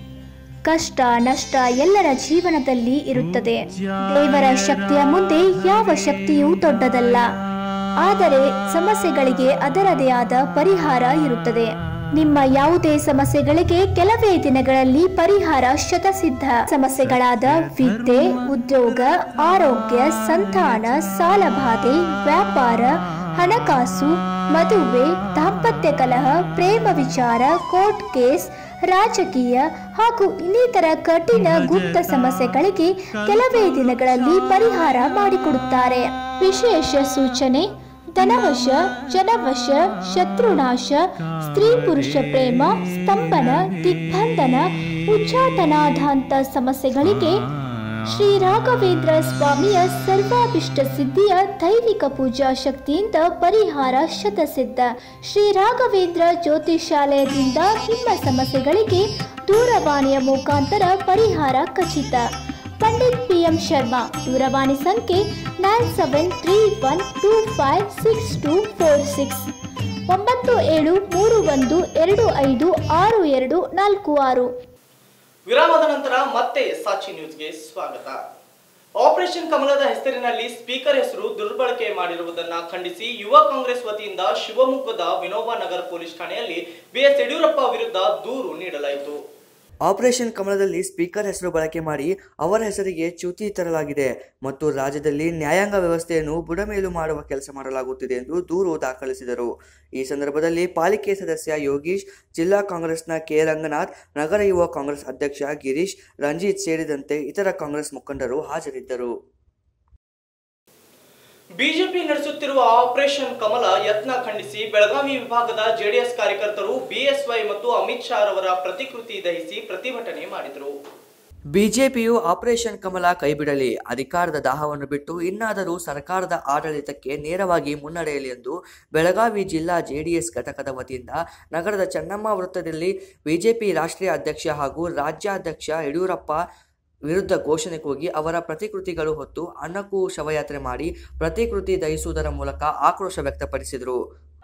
Speaker 16: ಕಷ್ಟ ನಷ್ಟ ಎಲ್ಲರ ಜೀವನದಲ್ಲಿ ಇರುತ್ತದೆ ದೇವರ ಶಕ್ತಿಯ ಮುಂದೆ ಯಾವ ಶಕ್ತಿಯೂ ದೊಡ್ಡದಲ್ಲ ಆದರೆ ಸಮಸ್ಯೆಗಳಿಗೆ ಅದರದೇ ಆದ ಪರಿಹಾರ ಇರುತ್ತದೆ ನಿಮ್ಮ ಯಾವುದೇ ಸಮಸ್ಯೆಗಳಿಗೆ ಕೆಲವೇ ದಿನಗಳಲ್ಲಿ ಪರಿಹಾರ ಶತಸಿದ್ಧ ಸಮಸ್ಯೆಗಳಾದ ವಿದ್ಯೆ ಉದ್ಯೋಗ ಆರೋಗ್ಯ ಸಂತಾನ ಸಾಲಬಾಧೆ ವ್ಯಾಪಾರ ಹಣಕಾಸು ಮದುವೆ ದಾಂಪತ್ಯ ಕಲಹ ಪ್ರೇಮ ವಿಚಾರ ಕೋರ್ಟ್ ಕೇಸ್ ರಾಜಕೀಯ ಹಾಗೂ ಇನ್ನಿತರ ಕಠಿಣ ಗುಪ್ತ ಸಮಸ್ಯೆಗಳಿಗೆ ಕೆಲವೇ ದಿನಗಳಲ್ಲಿ ಪರಿಹಾರ ಮಾಡಿಕೊಡುತ್ತಾರೆ ವಿಶೇಷ ಸೂಚನೆ ಧನವಶ ಜನವಶ ಶತ್ರುನಾಶ ಸ್ತ್ರೀ ಪುರುಷ ಪ್ರೇಮ ಸ್ತಂಭನ ದಿಗ್ಬಂಧನ ಉಚ್ಚಾಟನಾಧಾಂತ ಸಮಸ್ಯೆಗಳಿಗೆ ಶ್ರೀ ರಾಘವೇಂದ್ರ ಸ್ವಾಮಿಯ ಸರ್ವಾಭಿಷ್ಟ ಸಿದ್ಧಿಯ ದೈವಿಕ ಪೂಜಾ ಶಕ್ತಿಯಿಂದ ಪರಿಹಾರ ಶತಸಿದ್ಧ ಶ್ರೀ ರಾಘವೇಂದ್ರ ಜ್ಯೋತಿಷಾಲಯದಿಂದ ನಿಮ್ಮ ಸಮಸ್ಯೆಗಳಿಗೆ ದೂರವಾಣಿಯ ಮುಖಾಂತರ ಪರಿಹಾರ ಖಚಿತ ಪಂಡಿತ್ ಪಿ ಎಂ ಶರ್ಮಾ ದೂರವಾಣಿ ಸಂಖ್ಯೆ nine seven three one two five six two four six ಒಂಬತ್ತು ಏಳು ಮೂರು ಒಂದು ಎರಡು ಐದು ಆರು ಎರಡು ನಾಲ್ಕು ಆರು
Speaker 1: ವಿರಾಮದ ನಂತರ ಮತ್ತೆ ಸಾಚಿ ನ್ಯೂಸ್ಗೆ ಸ್ವಾಗತ ಆಪರೇಷನ್ ಕಮಲದ ಹೆಸರಿನಲ್ಲಿ ಸ್ಪೀಕರ್ ಹೆಸರು ದುರ್ಬಳಕೆ ಮಾಡಿರುವುದನ್ನ ಖಂಡಿಸಿ ಯುವ ಕಾಂಗ್ರೆಸ್ ವತಿಯಿಂದ ಶಿವಮೊಗ್ಗದ ವಿನೋಬಾ ನಗರ್ ಪೊಲೀಸ್ ಠಾಣೆಯಲ್ಲಿ ಬಿಎಸ್ ಯಡಿಯೂರಪ್ಪ ವಿರುದ್ಧ ದೂರು ನೀಡಲಾಯಿತು
Speaker 2: ಆಪರೇಷನ್ ಕಮಲದಲ್ಲಿ ಸ್ಪೀಕರ್ ಹೆಸರು ಬಳಕೆ ಮಾಡಿ ಅವರ ಹೆಸರಿಗೆ ಚ್ಯುತಿ ತರಲಾಗಿದೆ ಮತ್ತು ರಾಜ್ಯದಲ್ಲಿ ನ್ಯಾಯಾಂಗ ವ್ಯವಸ್ಥೆಯನ್ನು ಬುಡಮೇಲು ಮಾಡುವ ಕೆಲಸ ಮಾಡಲಾಗುತ್ತಿದೆ ಎಂದು ದೂರು ದಾಖಲಿಸಿದರು ಈ ಸಂದರ್ಭದಲ್ಲಿ ಪಾಲಿಕೆ ಸದಸ್ಯ ಯೋಗೀಶ್ ಜಿಲ್ಲಾ ಕಾಂಗ್ರೆಸ್ನ ಕೆ ರಂಗನಾಥ್ ನಗರ ಯುವ ಕಾಂಗ್ರೆಸ್ ಅಧ್ಯಕ್ಷ ಗಿರೀಶ್ ರಂಜಿತ್ ಸೇರಿದಂತೆ ಇತರ ಕಾಂಗ್ರೆಸ್ ಮುಖಂಡರು ಹಾಜರಿದ್ದರು
Speaker 1: ಬಿಜೆಪಿ ನಡೆಸುತ್ತಿರುವ ಆಪರೇಷನ್ ಕಮಲ ಯತ್ನ ಖಂಡಿಸಿ ಬೆಳಗಾವಿ ವಿಭಾಗದ ಜೆಡಿಎಸ್ ಕಾರ್ಯಕರ್ತರು ಬಿಎಸ್ವೈ ಮತ್ತು ಅಮಿತ್ ಶಾ ರವರ ಪ್ರತಿಕೃತಿ ದಹಿಸಿ ಪ್ರತಿಭಟನೆ ಮಾಡಿದರು
Speaker 2: ಬಿಜೆಪಿಯು ಆಪರೇಷನ್ ಕಮಲ ಕೈಬಿಡಲಿ ಅಧಿಕಾರದ ದಾಹವನ್ನು ಬಿಟ್ಟು ಇನ್ನಾದರೂ ಸರ್ಕಾರದ ಆಡಳಿತಕ್ಕೆ ನೇರವಾಗಿ ಮುನ್ನಡೆಯಲಿ ಎಂದು ಬೆಳಗಾವಿ ಜಿಲ್ಲಾ ಜೆಡಿಎಸ್ ಘಟಕದ ವತಿಯಿಂದ ನಗರದ ಚೆನ್ನಮ್ಮ ವೃತ್ತದಲ್ಲಿ ಬಿಜೆಪಿ ರಾಷ್ಟ್ರೀಯ ಅಧ್ಯಕ್ಷ ಹಾಗೂ ರಾಜ್ಯಾಧ್ಯಕ್ಷ ಯಡಿಯೂರಪ್ಪ ವಿರುದ್ಧ ಘೋಷಣೆ ಕೂಗಿ ಅವರ ಪ್ರತಿಕೃತಿಗಳು ಹೊತ್ತು ಅನ್ನಕ್ಕೂ ಶವಯಾತ್ರೆ ಮಾಡಿ ಪ್ರತಿಕೃತಿ ದಹಿಸುವುದರ ಮೂಲಕ ಆಕ್ರೋಶ ವ್ಯಕ್ತಪಡಿಸಿದರು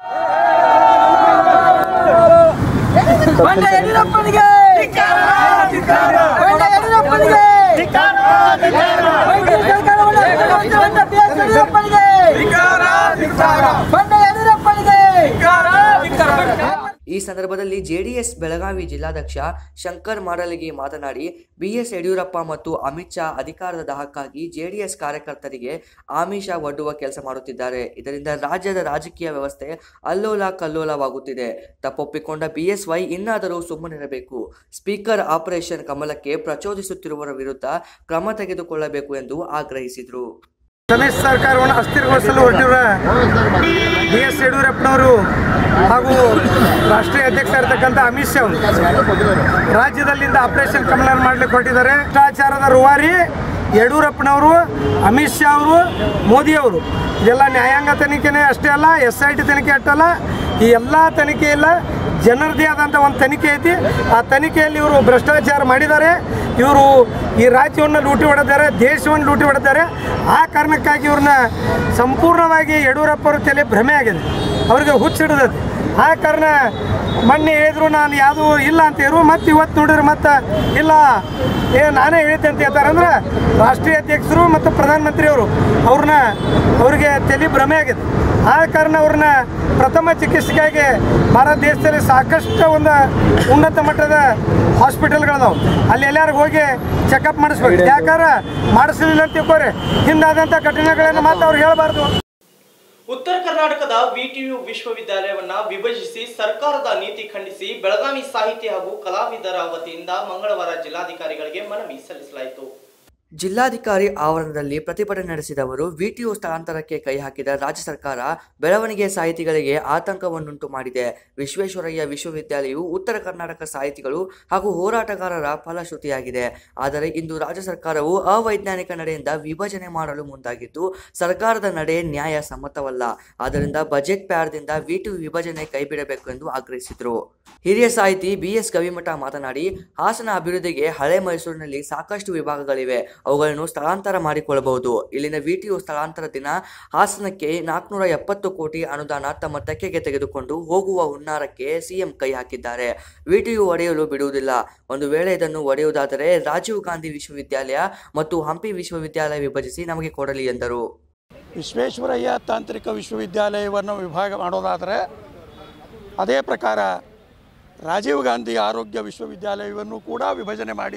Speaker 2: ಈ ಸಂದರ್ಭದಲ್ಲಿ ಜೆಡಿಎಸ್ ಬೆಳಗಾವಿ ಜಿಲ್ಲಾಧ್ಯಕ್ಷ ಶಂಕರ್ ಮಾಡಲಗಿ ಮಾತನಾಡಿ ಬಿಎಸ್ ಯಡಿಯೂರಪ್ಪ ಮತ್ತು ಅಮಿತ್ ಶಾ ಅಧಿಕಾರದ ದಾಹಕ್ಕಾಗಿ ಜೆಡಿಎಸ್ ಕಾರ್ಯಕರ್ತರಿಗೆ ಆಮಿಷ ಒಡ್ಡುವ ಕೆಲಸ ಮಾಡುತ್ತಿದ್ದಾರೆ ಇದರಿಂದ ರಾಜ್ಯದ ರಾಜಕೀಯ ವ್ಯವಸ್ಥೆ ಅಲ್ಲೋಲ ಕಲ್ಲೋಲವಾಗುತ್ತಿದೆ ತಪ್ಪೊಪ್ಪಿಕೊಂಡ ಬಿಎಸ್ವೈ ಇನ್ನಾದರೂ ಸುಮ್ಮನಿರಬೇಕು ಸ್ಪೀಕರ್ ಆಪರೇಷನ್ ಕಮಲಕ್ಕೆ ಪ್ರಚೋದಿಸುತ್ತಿರುವವರ ವಿರುದ್ಧ ಕ್ರಮ ತೆಗೆದುಕೊಳ್ಳಬೇಕು ಎಂದು ಆಗ್ರಹಿಸಿದರು
Speaker 17: ಸಮ್ಮಿಶ್ರ ಸರ್ಕಾರವನ್ನು ಅಸ್ಥಿರಗೊಳಿಸಲು ಹೊರಟಿರುವ ಬಿ ಎಸ್ ಯಡಿಯೂರಪ್ಪನವರು ಹಾಗೂ ರಾಷ್ಟ್ರೀಯ ಅಧ್ಯಕ್ಷರಾಗಿರ್ತಕ್ಕಂಥ ಅಮಿತ್ ಶಾ ಅವರು ರಾಜ್ಯದಲ್ಲಿಂದ ಆಪರೇಷನ್ ಕಮಲ ಮಾಡ್ಲಿಕ್ಕೆ ಹೊರಟಿದ್ದಾರೆ ಭ್ರಷ್ಟಾಚಾರದ ರೂವಾರಿ ಯಡಿಯೂರಪ್ಪನವರು ಅಮಿತ್ ಶಾ ಅವರು ಮೋದಿ ಅವರು ಇದೆಲ್ಲ ನ್ಯಾಯಾಂಗ ತನಿಖೆನೇ ಅಷ್ಟೇ ಅಲ್ಲ ಎಸ್ ಐ ಟಿ ತನಿಖೆ ಅಷ್ಟಲ್ಲ ಈ ಎಲ್ಲ ತನಿಖೆ ಇಲ್ಲ ಜನರದೇ ಆದಂಥ ಒಂದು ತನಿಖೆ ಐತಿ ಆ ತನಿಖೆಯಲ್ಲಿ ಇವರು ಭ್ರಷ್ಟಾಚಾರ ಮಾಡಿದ್ದಾರೆ ಇವರು ಈ ರಾಜ್ಯವನ್ನು ಲೂಟಿ ಹೊಡೆದಿದ್ದಾರೆ ದೇಶವನ್ನು ಲೂಟಿ ಹೊಡೆದಿದ್ದಾರೆ ಆ ಕಾರಣಕ್ಕಾಗಿ ಇವ್ರನ್ನ ಸಂಪೂರ್ಣವಾಗಿ ಯಡಿಯೂರಪ್ಪವ್ರ ತಲೆ ಭ್ರಮೆ ಆಗಿದೆ ಅವ್ರಿಗೆ ಹುಚ್ಚಿಡ್ದೈತಿ ಆ ಕಾರಣ ಮೊನ್ನೆ ಹೇಳಿದ್ರು ನಾನು ಯಾವುದು ಇಲ್ಲ ಅಂತ ಇರು ಮತ್ತೆ ಇವತ್ತು ನೋಡಿದ್ರೆ ಮತ್ತೆ ಇಲ್ಲ ಏ ನಾನೇ ಹೇಳಿದ್ದೆ ಅಂತ ಹೇಳ್ತಾರೆ ಅಂದ್ರೆ ರಾಷ್ಟ್ರೀಯ ಅಧ್ಯಕ್ಷರು ಮತ್ತು ಪ್ರಧಾನಮಂತ್ರಿಯವರು ಅವ್ರನ್ನ ಅವ್ರಿಗೆ ತಲೆ ಭ್ರಮೆ ಆಗಿದೆ ಆ ಕಾರಣ ಅವ್ರನ್ನ ಪ್ರಥಮ ಚಿಕಿತ್ಸೆಗಾಗಿ ಭಾರತ ದೇಶದಲ್ಲಿ ಸಾಕಷ್ಟು ಒಂದು ಉನ್ನತ ಮಟ್ಟದ ಹಾಸ್ಪಿಟಲ್ಗಳದಾವು ಅಲ್ಲಿ ಎಲ್ಲಾರು ಹೋಗಿ ಚೆಕಪ್ ಮಾಡಿಸ್ಬೇಕು ಯಾಕಾರ ಮಾಡಿಸಲಿಲ್ಲ ಅಂತ ತಿಳ್ಕೊರಿ ಹಿಂದಾದಂಥ ಘಟನೆಗಳನ್ನು ಮಾತ್ರ ಅವ್ರು ಹೇಳಬಾರ್ದು
Speaker 1: ಉತ್ತರ ಕರ್ನಾಟಕದ ವಿಟಿಯು ವಿಶ್ವವಿದ್ಯಾಲಯವನ್ನ ವಿಭಜಿಸಿ ಸರ್ಕಾರದ ನೀತಿ ಖಂಡಿಸಿ ಬೆಳಗಾವಿ ಸಾಹಿತ್ಯ ಹಾಗೂ ಕಲಾವಿದರ ವತಿಯಿಂದ ಮಂಗಳವಾರ ಜಿಲ್ಲಾಧಿಕಾರಿಗಳಿಗೆ ಮನವಿ ಸಲ್ಲಿಸಲಾಯಿತು
Speaker 2: ಜಿಲ್ಲಾಧಿಕಾರಿ ಆವರಣದಲ್ಲಿ ಪ್ರತಿಭಟನೆ ನಡೆಸಿದವರು ವಿಟಿಯು ಸ್ಥಳಾಂತರಕ್ಕೆ ಕೈ ಹಾಕಿದ ರಾಜ್ಯ ಸರ್ಕಾರ ಬೆಳವಣಿಗೆ ಸಾಹಿತಿಗಳಿಗೆ ಆತಂಕವನ್ನುಂಟು ಮಾಡಿದೆ ವಿಶ್ವೇಶ್ವರಯ್ಯ ವಿಶ್ವವಿದ್ಯಾಲಯವು ಉತ್ತರ ಕರ್ನಾಟಕ ಸಾಹಿತಿಗಳು ಹಾಗೂ ಹೋರಾಟಗಾರರ ಫಲಶ್ರುತಿಯಾಗಿದೆ ಆದರೆ ಇಂದು ರಾಜ್ಯ ಸರ್ಕಾರವು ಅವೈಜ್ಞಾನಿಕ ನಡೆಯಿಂದ ವಿಭಜನೆ ಮಾಡಲು ಮುಂದಾಗಿದ್ದು ಸರ್ಕಾರದ ನಡೆ ನ್ಯಾಯ ಸಮ್ಮತವಲ್ಲ ಆದ್ದರಿಂದ ಬಜೆಟ್ ಪ್ಯಾಡ್ದಿಂದ ವಿಟಿಯು ವಿಭಜನೆ ಕೈಬಿಡಬೇಕು ಎಂದು ಆಗ್ರಹಿಸಿದರು ಹಿರಿಯ ಸಾಹಿತಿ ಬಿಎಸ್ ಗವಿಮಠ ಮಾತನಾಡಿ ಹಾಸನ ಅಭಿವೃದ್ಧಿಗೆ ಹಳೆ ಮೈಸೂರಿನಲ್ಲಿ ಸಾಕಷ್ಟು ವಿಭಾಗಗಳಿವೆ ಅವುಗಳನ್ನು ಸ್ಥಳಾಂತರ ಮಾಡಿಕೊಳ್ಳಬಹುದು ಇಲ್ಲಿನ ವಿಟಿಯು ಸ್ಥಳಾಂತರ ದಿನ ಹಾಸನಕ್ಕೆ ನಾಲ್ಕುನೂರ ಎಪ್ಪತ್ತು ಕೋಟಿ ಅನುದಾನ ತಮ್ಮ ತೆಕ್ಕೆಗೆ ತೆಗೆದುಕೊಂಡು ಹೋಗುವ ಹುನ್ನಾರಕ್ಕೆ ಸಿಎಂ ಕೈ ಹಾಕಿದ್ದಾರೆ ವಿಟಿಯು ಒಡೆಯಲು ಬಿಡುವುದಿಲ್ಲ ಒಂದು ವೇಳೆ ಇದನ್ನು ಒಡೆಯುವುದಾದರೆ ರಾಜೀವ್ ಗಾಂಧಿ ವಿಶ್ವವಿದ್ಯಾಲಯ ಮತ್ತು ಹಂಪಿ ವಿಶ್ವವಿದ್ಯಾಲಯ ವಿಭಜಿಸಿ ನಮಗೆ ಕೊಡಲಿ ಎಂದರು
Speaker 18: ವಿಶ್ವೇಶ್ವರಯ್ಯ ತಾಂತ್ರಿಕ ವಿಶ್ವವಿದ್ಯಾಲಯವನ್ನು ವಿಭಾಗ ಮಾಡೋದಾದರೆ ಅದೇ ಪ್ರಕಾರ ರಾಜೀವ್ ಗಾಂಧಿ ಆರೋಗ್ಯ ವಿಶ್ವವಿದ್ಯಾಲಯವನ್ನು ಕೂಡ ವಿಭಜನೆ ಮಾಡಿ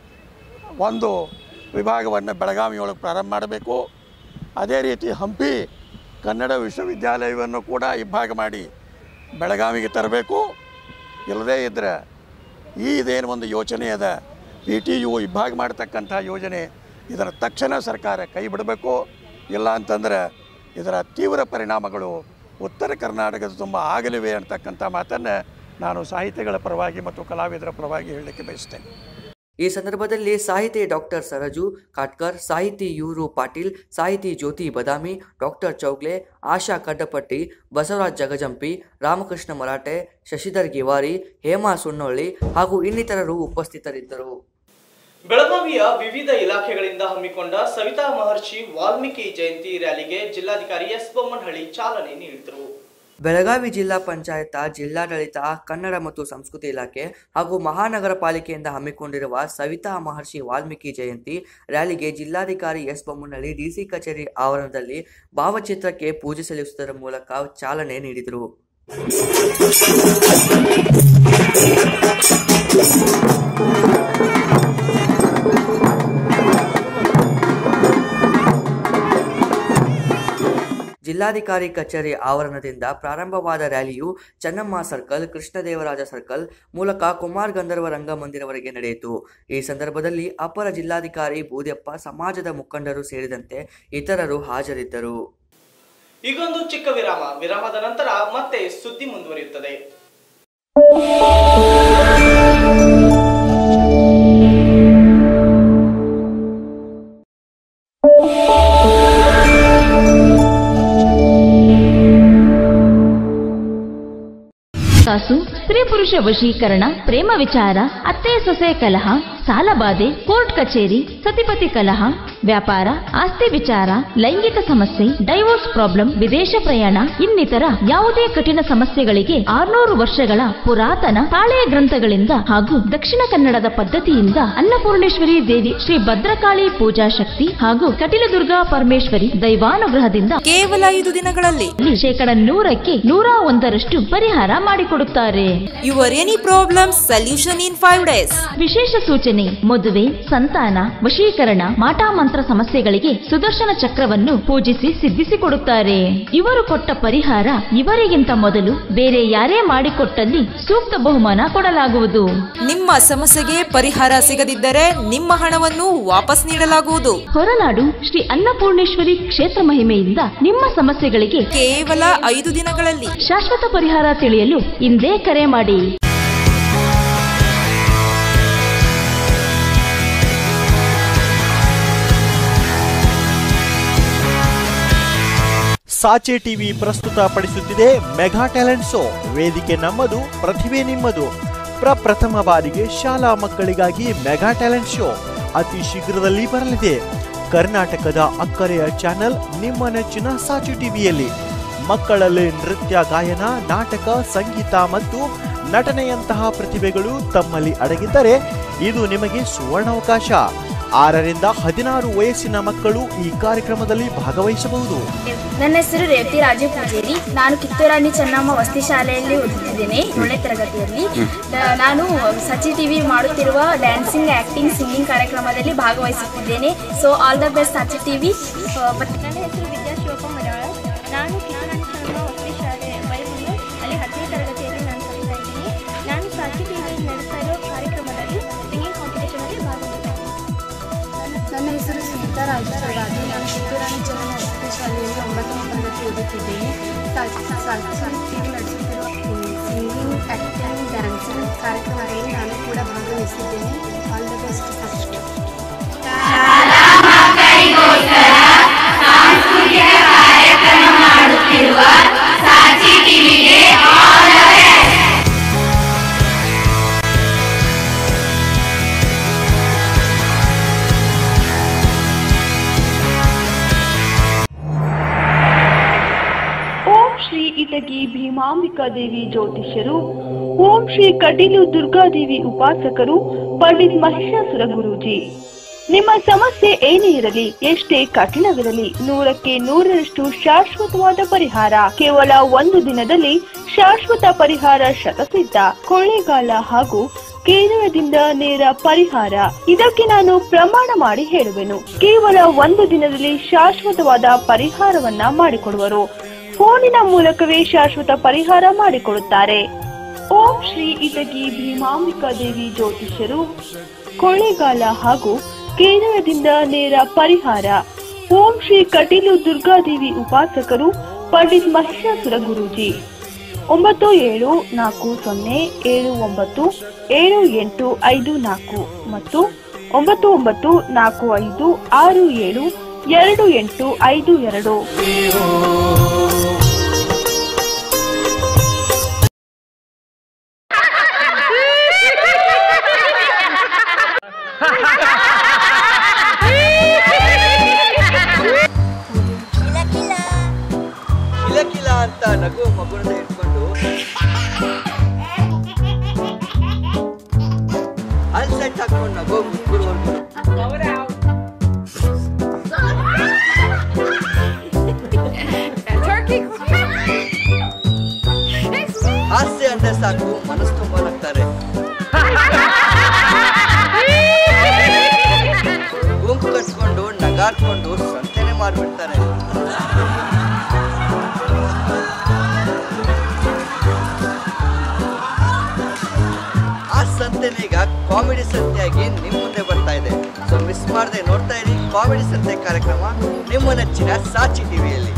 Speaker 18: ಒಂದು ವಿಭಾಗವನ್ನು ಬೆಳಗಾವಿಯೊಳಗೆ ಪ್ರಾರಂಭ ಮಾಡಬೇಕು ಅದೇ ರೀತಿ ಹಂಪಿ ಕನ್ನಡ ವಿಶ್ವವಿದ್ಯಾಲಯವನ್ನು ಕೂಡ ಇಬ್ಬಾಗ ಮಾಡಿ ಬೆಳಗಾವಿಗೆ ತರಬೇಕು ಇಲ್ಲದೇ ಇದ್ದರೆ ಈ ಇದೇನು ಒಂದು ಯೋಚನೆ ಅದ ಪಿ ಟಿ ಯು ಇಬ್ಬಾಗ ಮಾಡ್ತಕ್ಕಂಥ ಯೋಜನೆ ಇದರ ತಕ್ಷಣ ಸರ್ಕಾರ ಕೈ ಬಿಡಬೇಕು ಇಲ್ಲ ಅಂತಂದರೆ ಇದರ ತೀವ್ರ ಪರಿಣಾಮಗಳು ಉತ್ತರ ಕರ್ನಾಟಕದ ತುಂಬ ಆಗಲಿವೆ ಅಂತಕ್ಕಂಥ ಮಾತನ್ನು ನಾನು ಸಾಹಿತ್ಯಗಳ ಪರವಾಗಿ ಮತ್ತು ಕಲಾವಿದರ ಪರವಾಗಿ ಹೇಳಲಿಕ್ಕೆ ಬಯಸ್ತೇನೆ
Speaker 2: ಈ ಸಂದರ್ಭದಲ್ಲಿ ಸಾಹಿತಿ ಡಾಕ್ಟರ್ ಸರಜು ಕಾಟ್ಕರ್ ಸಾಹಿತಿ ಯೂರು ಪಾಟೀಲ್ ಸಾಹಿತಿ ಜ್ಯೋತಿ ಬದಾಮಿ ಡಾಕ್ಟರ್ ಚೌಗ್ಲೆ ಆಶಾ ಕಡ್ಡಪಟ್ಟಿ ಬಸವರಾಜ್ ಜಗಜಂಪಿ ರಾಮಕೃಷ್ಣ ಮರಾಠೆ ಶಶಿಧರ್ ಗಿವಾರಿ ಹೇಮಾ ಸುಣ್ಣೊಳ್ಳಿ ಹಾಗೂ ಇನ್ನಿತರರು ಉಪಸ್ಥಿತರಿದ್ದರು
Speaker 1: ಬೆಳಗಾವಿಯ ವಿವಿಧ ಇಲಾಖೆಗಳಿಂದ ಹಮ್ಮಿಕೊಂಡ ಸವಿತಾ ಮಹರ್ಷಿ ವಾಲ್ಮೀಕಿ ಜಯಂತಿ ರ್ಯಾಲಿಗೆ ಜಿಲ್ಲಾಧಿಕಾರಿ ಎಸ್ ಬೊಮ್ಮನಹಳ್ಳಿ ಚಾಲನೆ ನೀಡಿದರು
Speaker 2: ಬೆಳಗಾವಿ ಜಿಲ್ಲಾ ಪಂಚಾಯತ ಜಿಲ್ಲಾಡಳಿತ ಕನ್ನಡ ಮತ್ತು ಸಂಸ್ಕೃತಿ ಇಲಾಖೆ ಹಾಗೂ ಮಹಾನಗರ ಪಾಲಿಕೆಯಿಂದ ಹಮ್ಮಿಕೊಂಡಿರುವ ಸವಿತಾ ಮಹರ್ಷಿ ವಾಲ್ಮೀಕಿ ಜಯಂತಿ ರ್ಯಾಲಿಗೆ ಜಿಲ್ಲಾಧಿಕಾರಿ ಎಸ್ ಬೊಮ್ಮನಹಳ್ಳಿ ಡಿಸಿ ಕಚೇರಿ ಆವರಣದಲ್ಲಿ ಭಾವಚಿತ್ರಕ್ಕೆ ಪೂಜೆ ಸಲ್ಲಿಸುವುದರ ಮೂಲಕ ಚಾಲನೆ ನೀಡಿದರು ಜಿಲ್ಲಾಧಿಕಾರಿ ಕಚೇರಿ ಆವರಣದಿಂದ ಪ್ರಾರಂಭವಾದ ರ್ಯಾಲಿಯು ಚೆನ್ನಮ್ಮ ಸರ್ಕಲ್ ಕೃಷ್ಣದೇವರಾಜ ಸರ್ಕಲ್ ಮೂಲಕ ಕುಮಾರ್ ಗಂಧರ್ವ ರಂಗಮಂದಿರವರೆಗೆ ನಡೆಯಿತು ಈ ಸಂದರ್ಭದಲ್ಲಿ ಅಪರ ಜಿಲ್ಲಾಧಿಕಾರಿ ಬೂದ್ಯಪ್ಪ ಸಮಾಜದ ಮುಖಂಡರು ಸೇರಿದಂತೆ ಇತರರು ಹಾಜರಿದ್ದರು
Speaker 1: ಈಗೊಂದು ಚಿಕ್ಕ ವಿರಾಮ ವಿರಾಮದ ನಂತರ ಮತ್ತೆ ಸುದ್ದಿ ಮುಂದುವರಿಯುತ್ತದೆ
Speaker 19: ಕಾಸು ಸ್ತ್ರೀ ಪುರುಷ ವಶೀಕರಣ ಪ್ರೇಮ ವಿಚಾರ ಅತ್ತೆ ಸೊಸೆ ಕಲಹ ಸಾಲಬಾಧೆ ಕೋರ್ಟ್ ಕಚೇರಿ ಸತಿಪತಿ ಕಲಹ ವ್ಯಾಪಾರ ಆಸ್ತಿ ವಿಚಾರ ಲೈಂಗಿಕ ಸಮಸ್ಯೆ ಡೈವೋರ್ಸ್ ಪ್ರಾಬ್ಲಮ್ ವಿದೇಶ ಪ್ರಯಾಣ ಇನ್ನಿತರ ಯಾವುದೇ ಕಠಿಣ ಸಮಸ್ಯೆಗಳಿಗೆ ಆರ್ನೂರು ವರ್ಷಗಳ ಪುರಾತನ ತಾಳೆಯ ಗ್ರಂಥಗಳಿಂದ ಹಾಗೂ ದಕ್ಷಿಣ ಕನ್ನಡದ ಪದ್ಧತಿಯಿಂದ ಅನ್ನಪೂರ್ಣೇಶ್ವರಿ ದೇವಿ ಶ್ರೀ ಭದ್ರಕಾಳಿ ಪೂಜಾ ಶಕ್ತಿ ಹಾಗೂ ಕಟಿಲದುರ್ಗಾ ಪರಮೇಶ್ವರಿ ದೈವಾನುಗ್ರಹದಿಂದ
Speaker 20: ಕೇವಲ ಐದು ದಿನಗಳಲ್ಲಿ
Speaker 19: ಶೇಕಡ ನೂರಕ್ಕೆ ನೂರ ಒಂದರಷ್ಟು ಪರಿಹಾರ ಮಾಡಿಕೊಡುತ್ತಾರೆ
Speaker 20: your any problem solution in five days
Speaker 19: ವಿಶೇಷ ಸೂಚನೆ ಮದುವೆ ಸಂತಾನ ವಶೀಕರಣ ಮಾಟಾಮಂತ್ರ ಸಮಸ್ಯೆಗಳಿಗೆ ಸುದರ್ಶನ ಚಕ್ರವನ್ನು ಪೂಜಿಸಿ ಸಿದ್ಧಿಸಿಕೊಡುತ್ತಾರೆ ಇವರು ಕೊಟ್ಟ ಪರಿಹಾರ ಇವರಿಗಿಂತ ಮೊದಲು ಬೇರೆ ಯಾರೇ ಮಾಡಿಕೊಟ್ಟಲ್ಲಿ ಸೂಕ್ತ ಬಹುಮಾನ ಕೊಡಲಾಗುವುದು
Speaker 20: ನಿಮ್ಮ ಸಮಸ್ಯೆಗೆ ಪರಿಹಾರ ಸಿಗದಿದ್ದರೆ ನಿಮ್ಮ ಹಣವನ್ನು ವಾಪಸ್ ನೀಡಲಾಗುವುದು
Speaker 19: ಹೊರನಾಡು ಶ್ರೀ ಅನ್ನಪೂರ್ಣೇಶ್ವರಿ ಕ್ಷೇತ್ರ ಮಹಿಮೆಯಿಂದ ನಿಮ್ಮ ಸಮಸ್ಯೆಗಳಿಗೆ
Speaker 20: ಕೇವಲ ಐದು ದಿನಗಳಲ್ಲಿ
Speaker 19: ಶಾಶ್ವತ ಪರಿಹಾರ ತಿಳಿಯಲು ಇಂದೇ ಕರೆ ಮಾಡಿ
Speaker 12: ಸಾಚೆ ಟಿವಿ ಪ್ರಸ್ತುತಪಡಿಸುತ್ತಿದೆ ಮೆಗಾ ಟ್ಯಾಲೆಂಟ್ ಶೋ ವೇದಿಕೆ ನಮ್ಮದು ಪ್ರತಿಭೆ ನಿಮ್ಮದು ಪ್ರಪ್ರಥಮ ಬಾರಿಗೆ ಶಾಲಾ ಮಕ್ಕಳಿಗಾಗಿ ಮೆಗಾ ಟ್ಯಾಲೆಂಟ್ ಶೋ ಅತಿ ಶೀಘ್ರದಲ್ಲಿ ಬರಲಿದೆ ಕರ್ನಾಟಕದ ಅಕ್ಕರೆಯ ಚಾನೆಲ್ ನಿಮ್ಮ ನೆಚ್ಚಿನ ಸಾಚೆ ಟಿವಿಯಲ್ಲಿ ಮಕ್ಕಳಲ್ಲಿ ನೃತ್ಯ ಗಾಯನ ನಾಟಕ ಸಂಗೀತ ಮತ್ತು ನಟನೆಯಂತಹ ಪ್ರತಿಭೆಗಳು ತಮ್ಮಲ್ಲಿ ಅಡಗಿದ್ದರೆ ಇದು ನಿಮಗೆ ಸುವರ್ಣಾವಕಾಶ ಆರರಿಂದ ಹದಿನಾರು ವಯಸ್ಸಿನ ಮಕ್ಕಳು ಈ ಕಾರ್ಯಕ್ರಮದಲ್ಲಿ ಭಾಗವಹಿಸಬಹುದು
Speaker 13: ನನ್ನ ಹೆಸರು ರೇವತಿ ರಾಜು ಪೂಜೇರಿ ನಾನು ಕಿತ್ತೂರಾಣಿ ಚೆನ್ನಮ್ಮ ವಸತಿ ಶಾಲೆಯಲ್ಲಿ ಓದುತ್ತಿದ್ದೇನೆ ಏಳನೇ ತರಗತಿಯಲ್ಲಿ ನ- ನಾನು ಸಚಿ ಟಿವಿ ಮಾಡುತ್ತಿರುವ ಡ್ಯಾನ್ಸಿಂಗ್ ಆಕ್ಟಿಂಗ್ ಸಿಂಗಿಂಗ್ ಕಾರ್ಯಕ್ರಮದಲ್ಲಿ ಭಾಗವಹಿಸುತ್ತಿದ್ದೇನೆ so all the best Sachi TV
Speaker 14: ನನ್ನ ಹೆಸರು ವಿದ್ಯಾ ಶಿವಪ್ಪ ಮಲಯಾಳ ನಾನು ಕಿತ್ತೂರಾಣಿ ಚೆನ್ನಮ್ಮ ವಸತಿ ಶಾಲೆ ಬೈಬಂದು ಅಲ್ಲಿ ಹತ್ತನೇ ತರಗತಿಯಲ್ಲಿ ನಾನು ಕಲಿತಾ ಇದ್ದೀನಿ ನಾನು ಸಾಚಿ ಟಿವಿಯಲ್ಲಿ ನಡೆಸ್ತಾ ಇರೋ ಕಾರ್ಯಕ್ರಮದಲ್ಲಿ ಸಿಂಗಿಂಗ್ ಕಾಂಪಿಟೇಷನಲ್ಲಿ ಭಾಗವಹಿಸ್ತಾ
Speaker 15: ನನ್ನ ಹೆಸರು ಸುನೀತಾ ರಾಜರಾಜು ನಾನು ಕಿತ್ತೂರಾಣಿ ಚೆನ್ನಮ್ಮ ವಸತಿ ಶಾಲೆಯಲ್ಲಿ ಒಂಬತ್ತನೇ ತರಗತಿ ಓದುತ್ತಿದ್ದೇನೆ ಟಿವಿ ನಡೆಸುತ್ತಿರುವ ಸಿಂಗಿಂಗ್ ಆ್ಯಕ್ಟಿಂಗ್ ಡ್ಯಾನ್ಸಿಂಗ್ ಕಾರ್ಯಕ್ರಮದಲ್ಲಿ ನಾನು ಕೂಡ ಭಾಗವಹಿಸಿದ್ದೇನೆ all the best first
Speaker 21: Om Shri Itagi Bhimambika Devi ಜ್ಯೋತಿಷ್ಯರು ಓಂ ಶ್ರೀ ಕಟೀಲು ದುರ್ಗಾದೇವಿ ಉಪಾಸಕರು ಪಂಡಿತ್ ಮಹಿಷಾಸುರ ಗುರೂಜಿ ನಿಮ್ಮ ಸಮಸ್ಯೆ ಏನೇ ಇರಲಿ ಎಷ್ಟೇ ಕಠಿಣವಿರಲಿ ನೂರಕ್ಕೆ ನೂರರಷ್ಟು ಶಾಶ್ವತವಾದ ಪರಿಹಾರ ಕೇವಲ ಒಂದು ದಿನದಲ್ಲಿ ಶಾಶ್ವತ ಪರಿಹಾರ ಶತಸಿದ್ಧ ಕೊಳ್ಳೇಗಾಲ ಹಾಗೂ ಕೇರಳದಿಂದ ನೇರ ಪರಿಹಾರ ಇದಕ್ಕೆ ನಾನು ಪ್ರಮಾಣ ಮಾಡಿ ಹೇಳುವೆನು ಕೇವಲ ಒಂದು ದಿನದಲ್ಲಿ ಶಾಶ್ವತವಾದ ಪರಿಹಾರವನ್ನ ಮಾಡಿಕೊಡುವರು ಫೋನಿನ ಮೂಲಕವೇ ಶಾಶ್ವತ ಪರಿಹಾರ ಮಾಡಿಕೊಡುತ್ತಾರೆ ಓಂ ಶ್ರೀ ಇಟಗಿ ಭೀಮಾಂಬಿಕಾ ದೇವಿ ಜ್ಯೋತಿಷ್ಯರು ಕೊಳ್ಳೇಗಾಲ ಹಾಗೂ ಕೇರಳದಿಂದ ನೇರ ಪರಿಹಾರ ಓಂ ಶ್ರೀ ಕಟೀಲು ದುರ್ಗಾದೇವಿ ಉಪಾಸಕರು ಪಂಡಿತ್ ಮಹಿಷಾಸುರ ಗುರೂಜಿ ಒಂಬತ್ತು ಏಳು ನಾಲ್ಕು ಸೊನ್ನೆ ಏಳು ಒಂಬತ್ತು ಏಳು ಎಂಟು ಐದು ನಾಲ್ಕು ಮತ್ತು ಒಂಬತ್ತು ಒಂಬತ್ತು ನಾಲ್ಕು ಐದು ಆರು ಏಳು ಎರಡು ಎಂಟು ಐದು ಎರಡು
Speaker 2: ಕಿಲಕಿಲ ಅಂತ ನಗು ಮಗುನ ಇಟ್ಕೊಂಡು ಅನ್ಸೆಟ್ ಹಾಕೊಂಡು ನಗು ಮುಗ್ಗುರು ನಗಾಡ್ಕೊಂಡು ಸಂತೆನೆ ಮಾಡ್ಬಿಡ್ತಾರೆ ಆ ಸಂತೆನೇ ಈಗ ಕಾಮಿಡಿ ಸಂತೆಯಾಗಿ ನಿಮ್ಮ ಮುಂದೆ ಬರ್ತಾ ಇದೆ ಸೊ ಮಿಸ್ ಮಾಡದೆ ನೋಡ್ತಾ ಇರಿ ಕಾಮಿಡಿ ಸಂತೆ ಕಾರ್ಯಕ್ರಮ ನಿಮ್ಮ ನೆಚ್ಚಿನ ಸಾಚಿ ಟಿವಿಯಲ್ಲಿ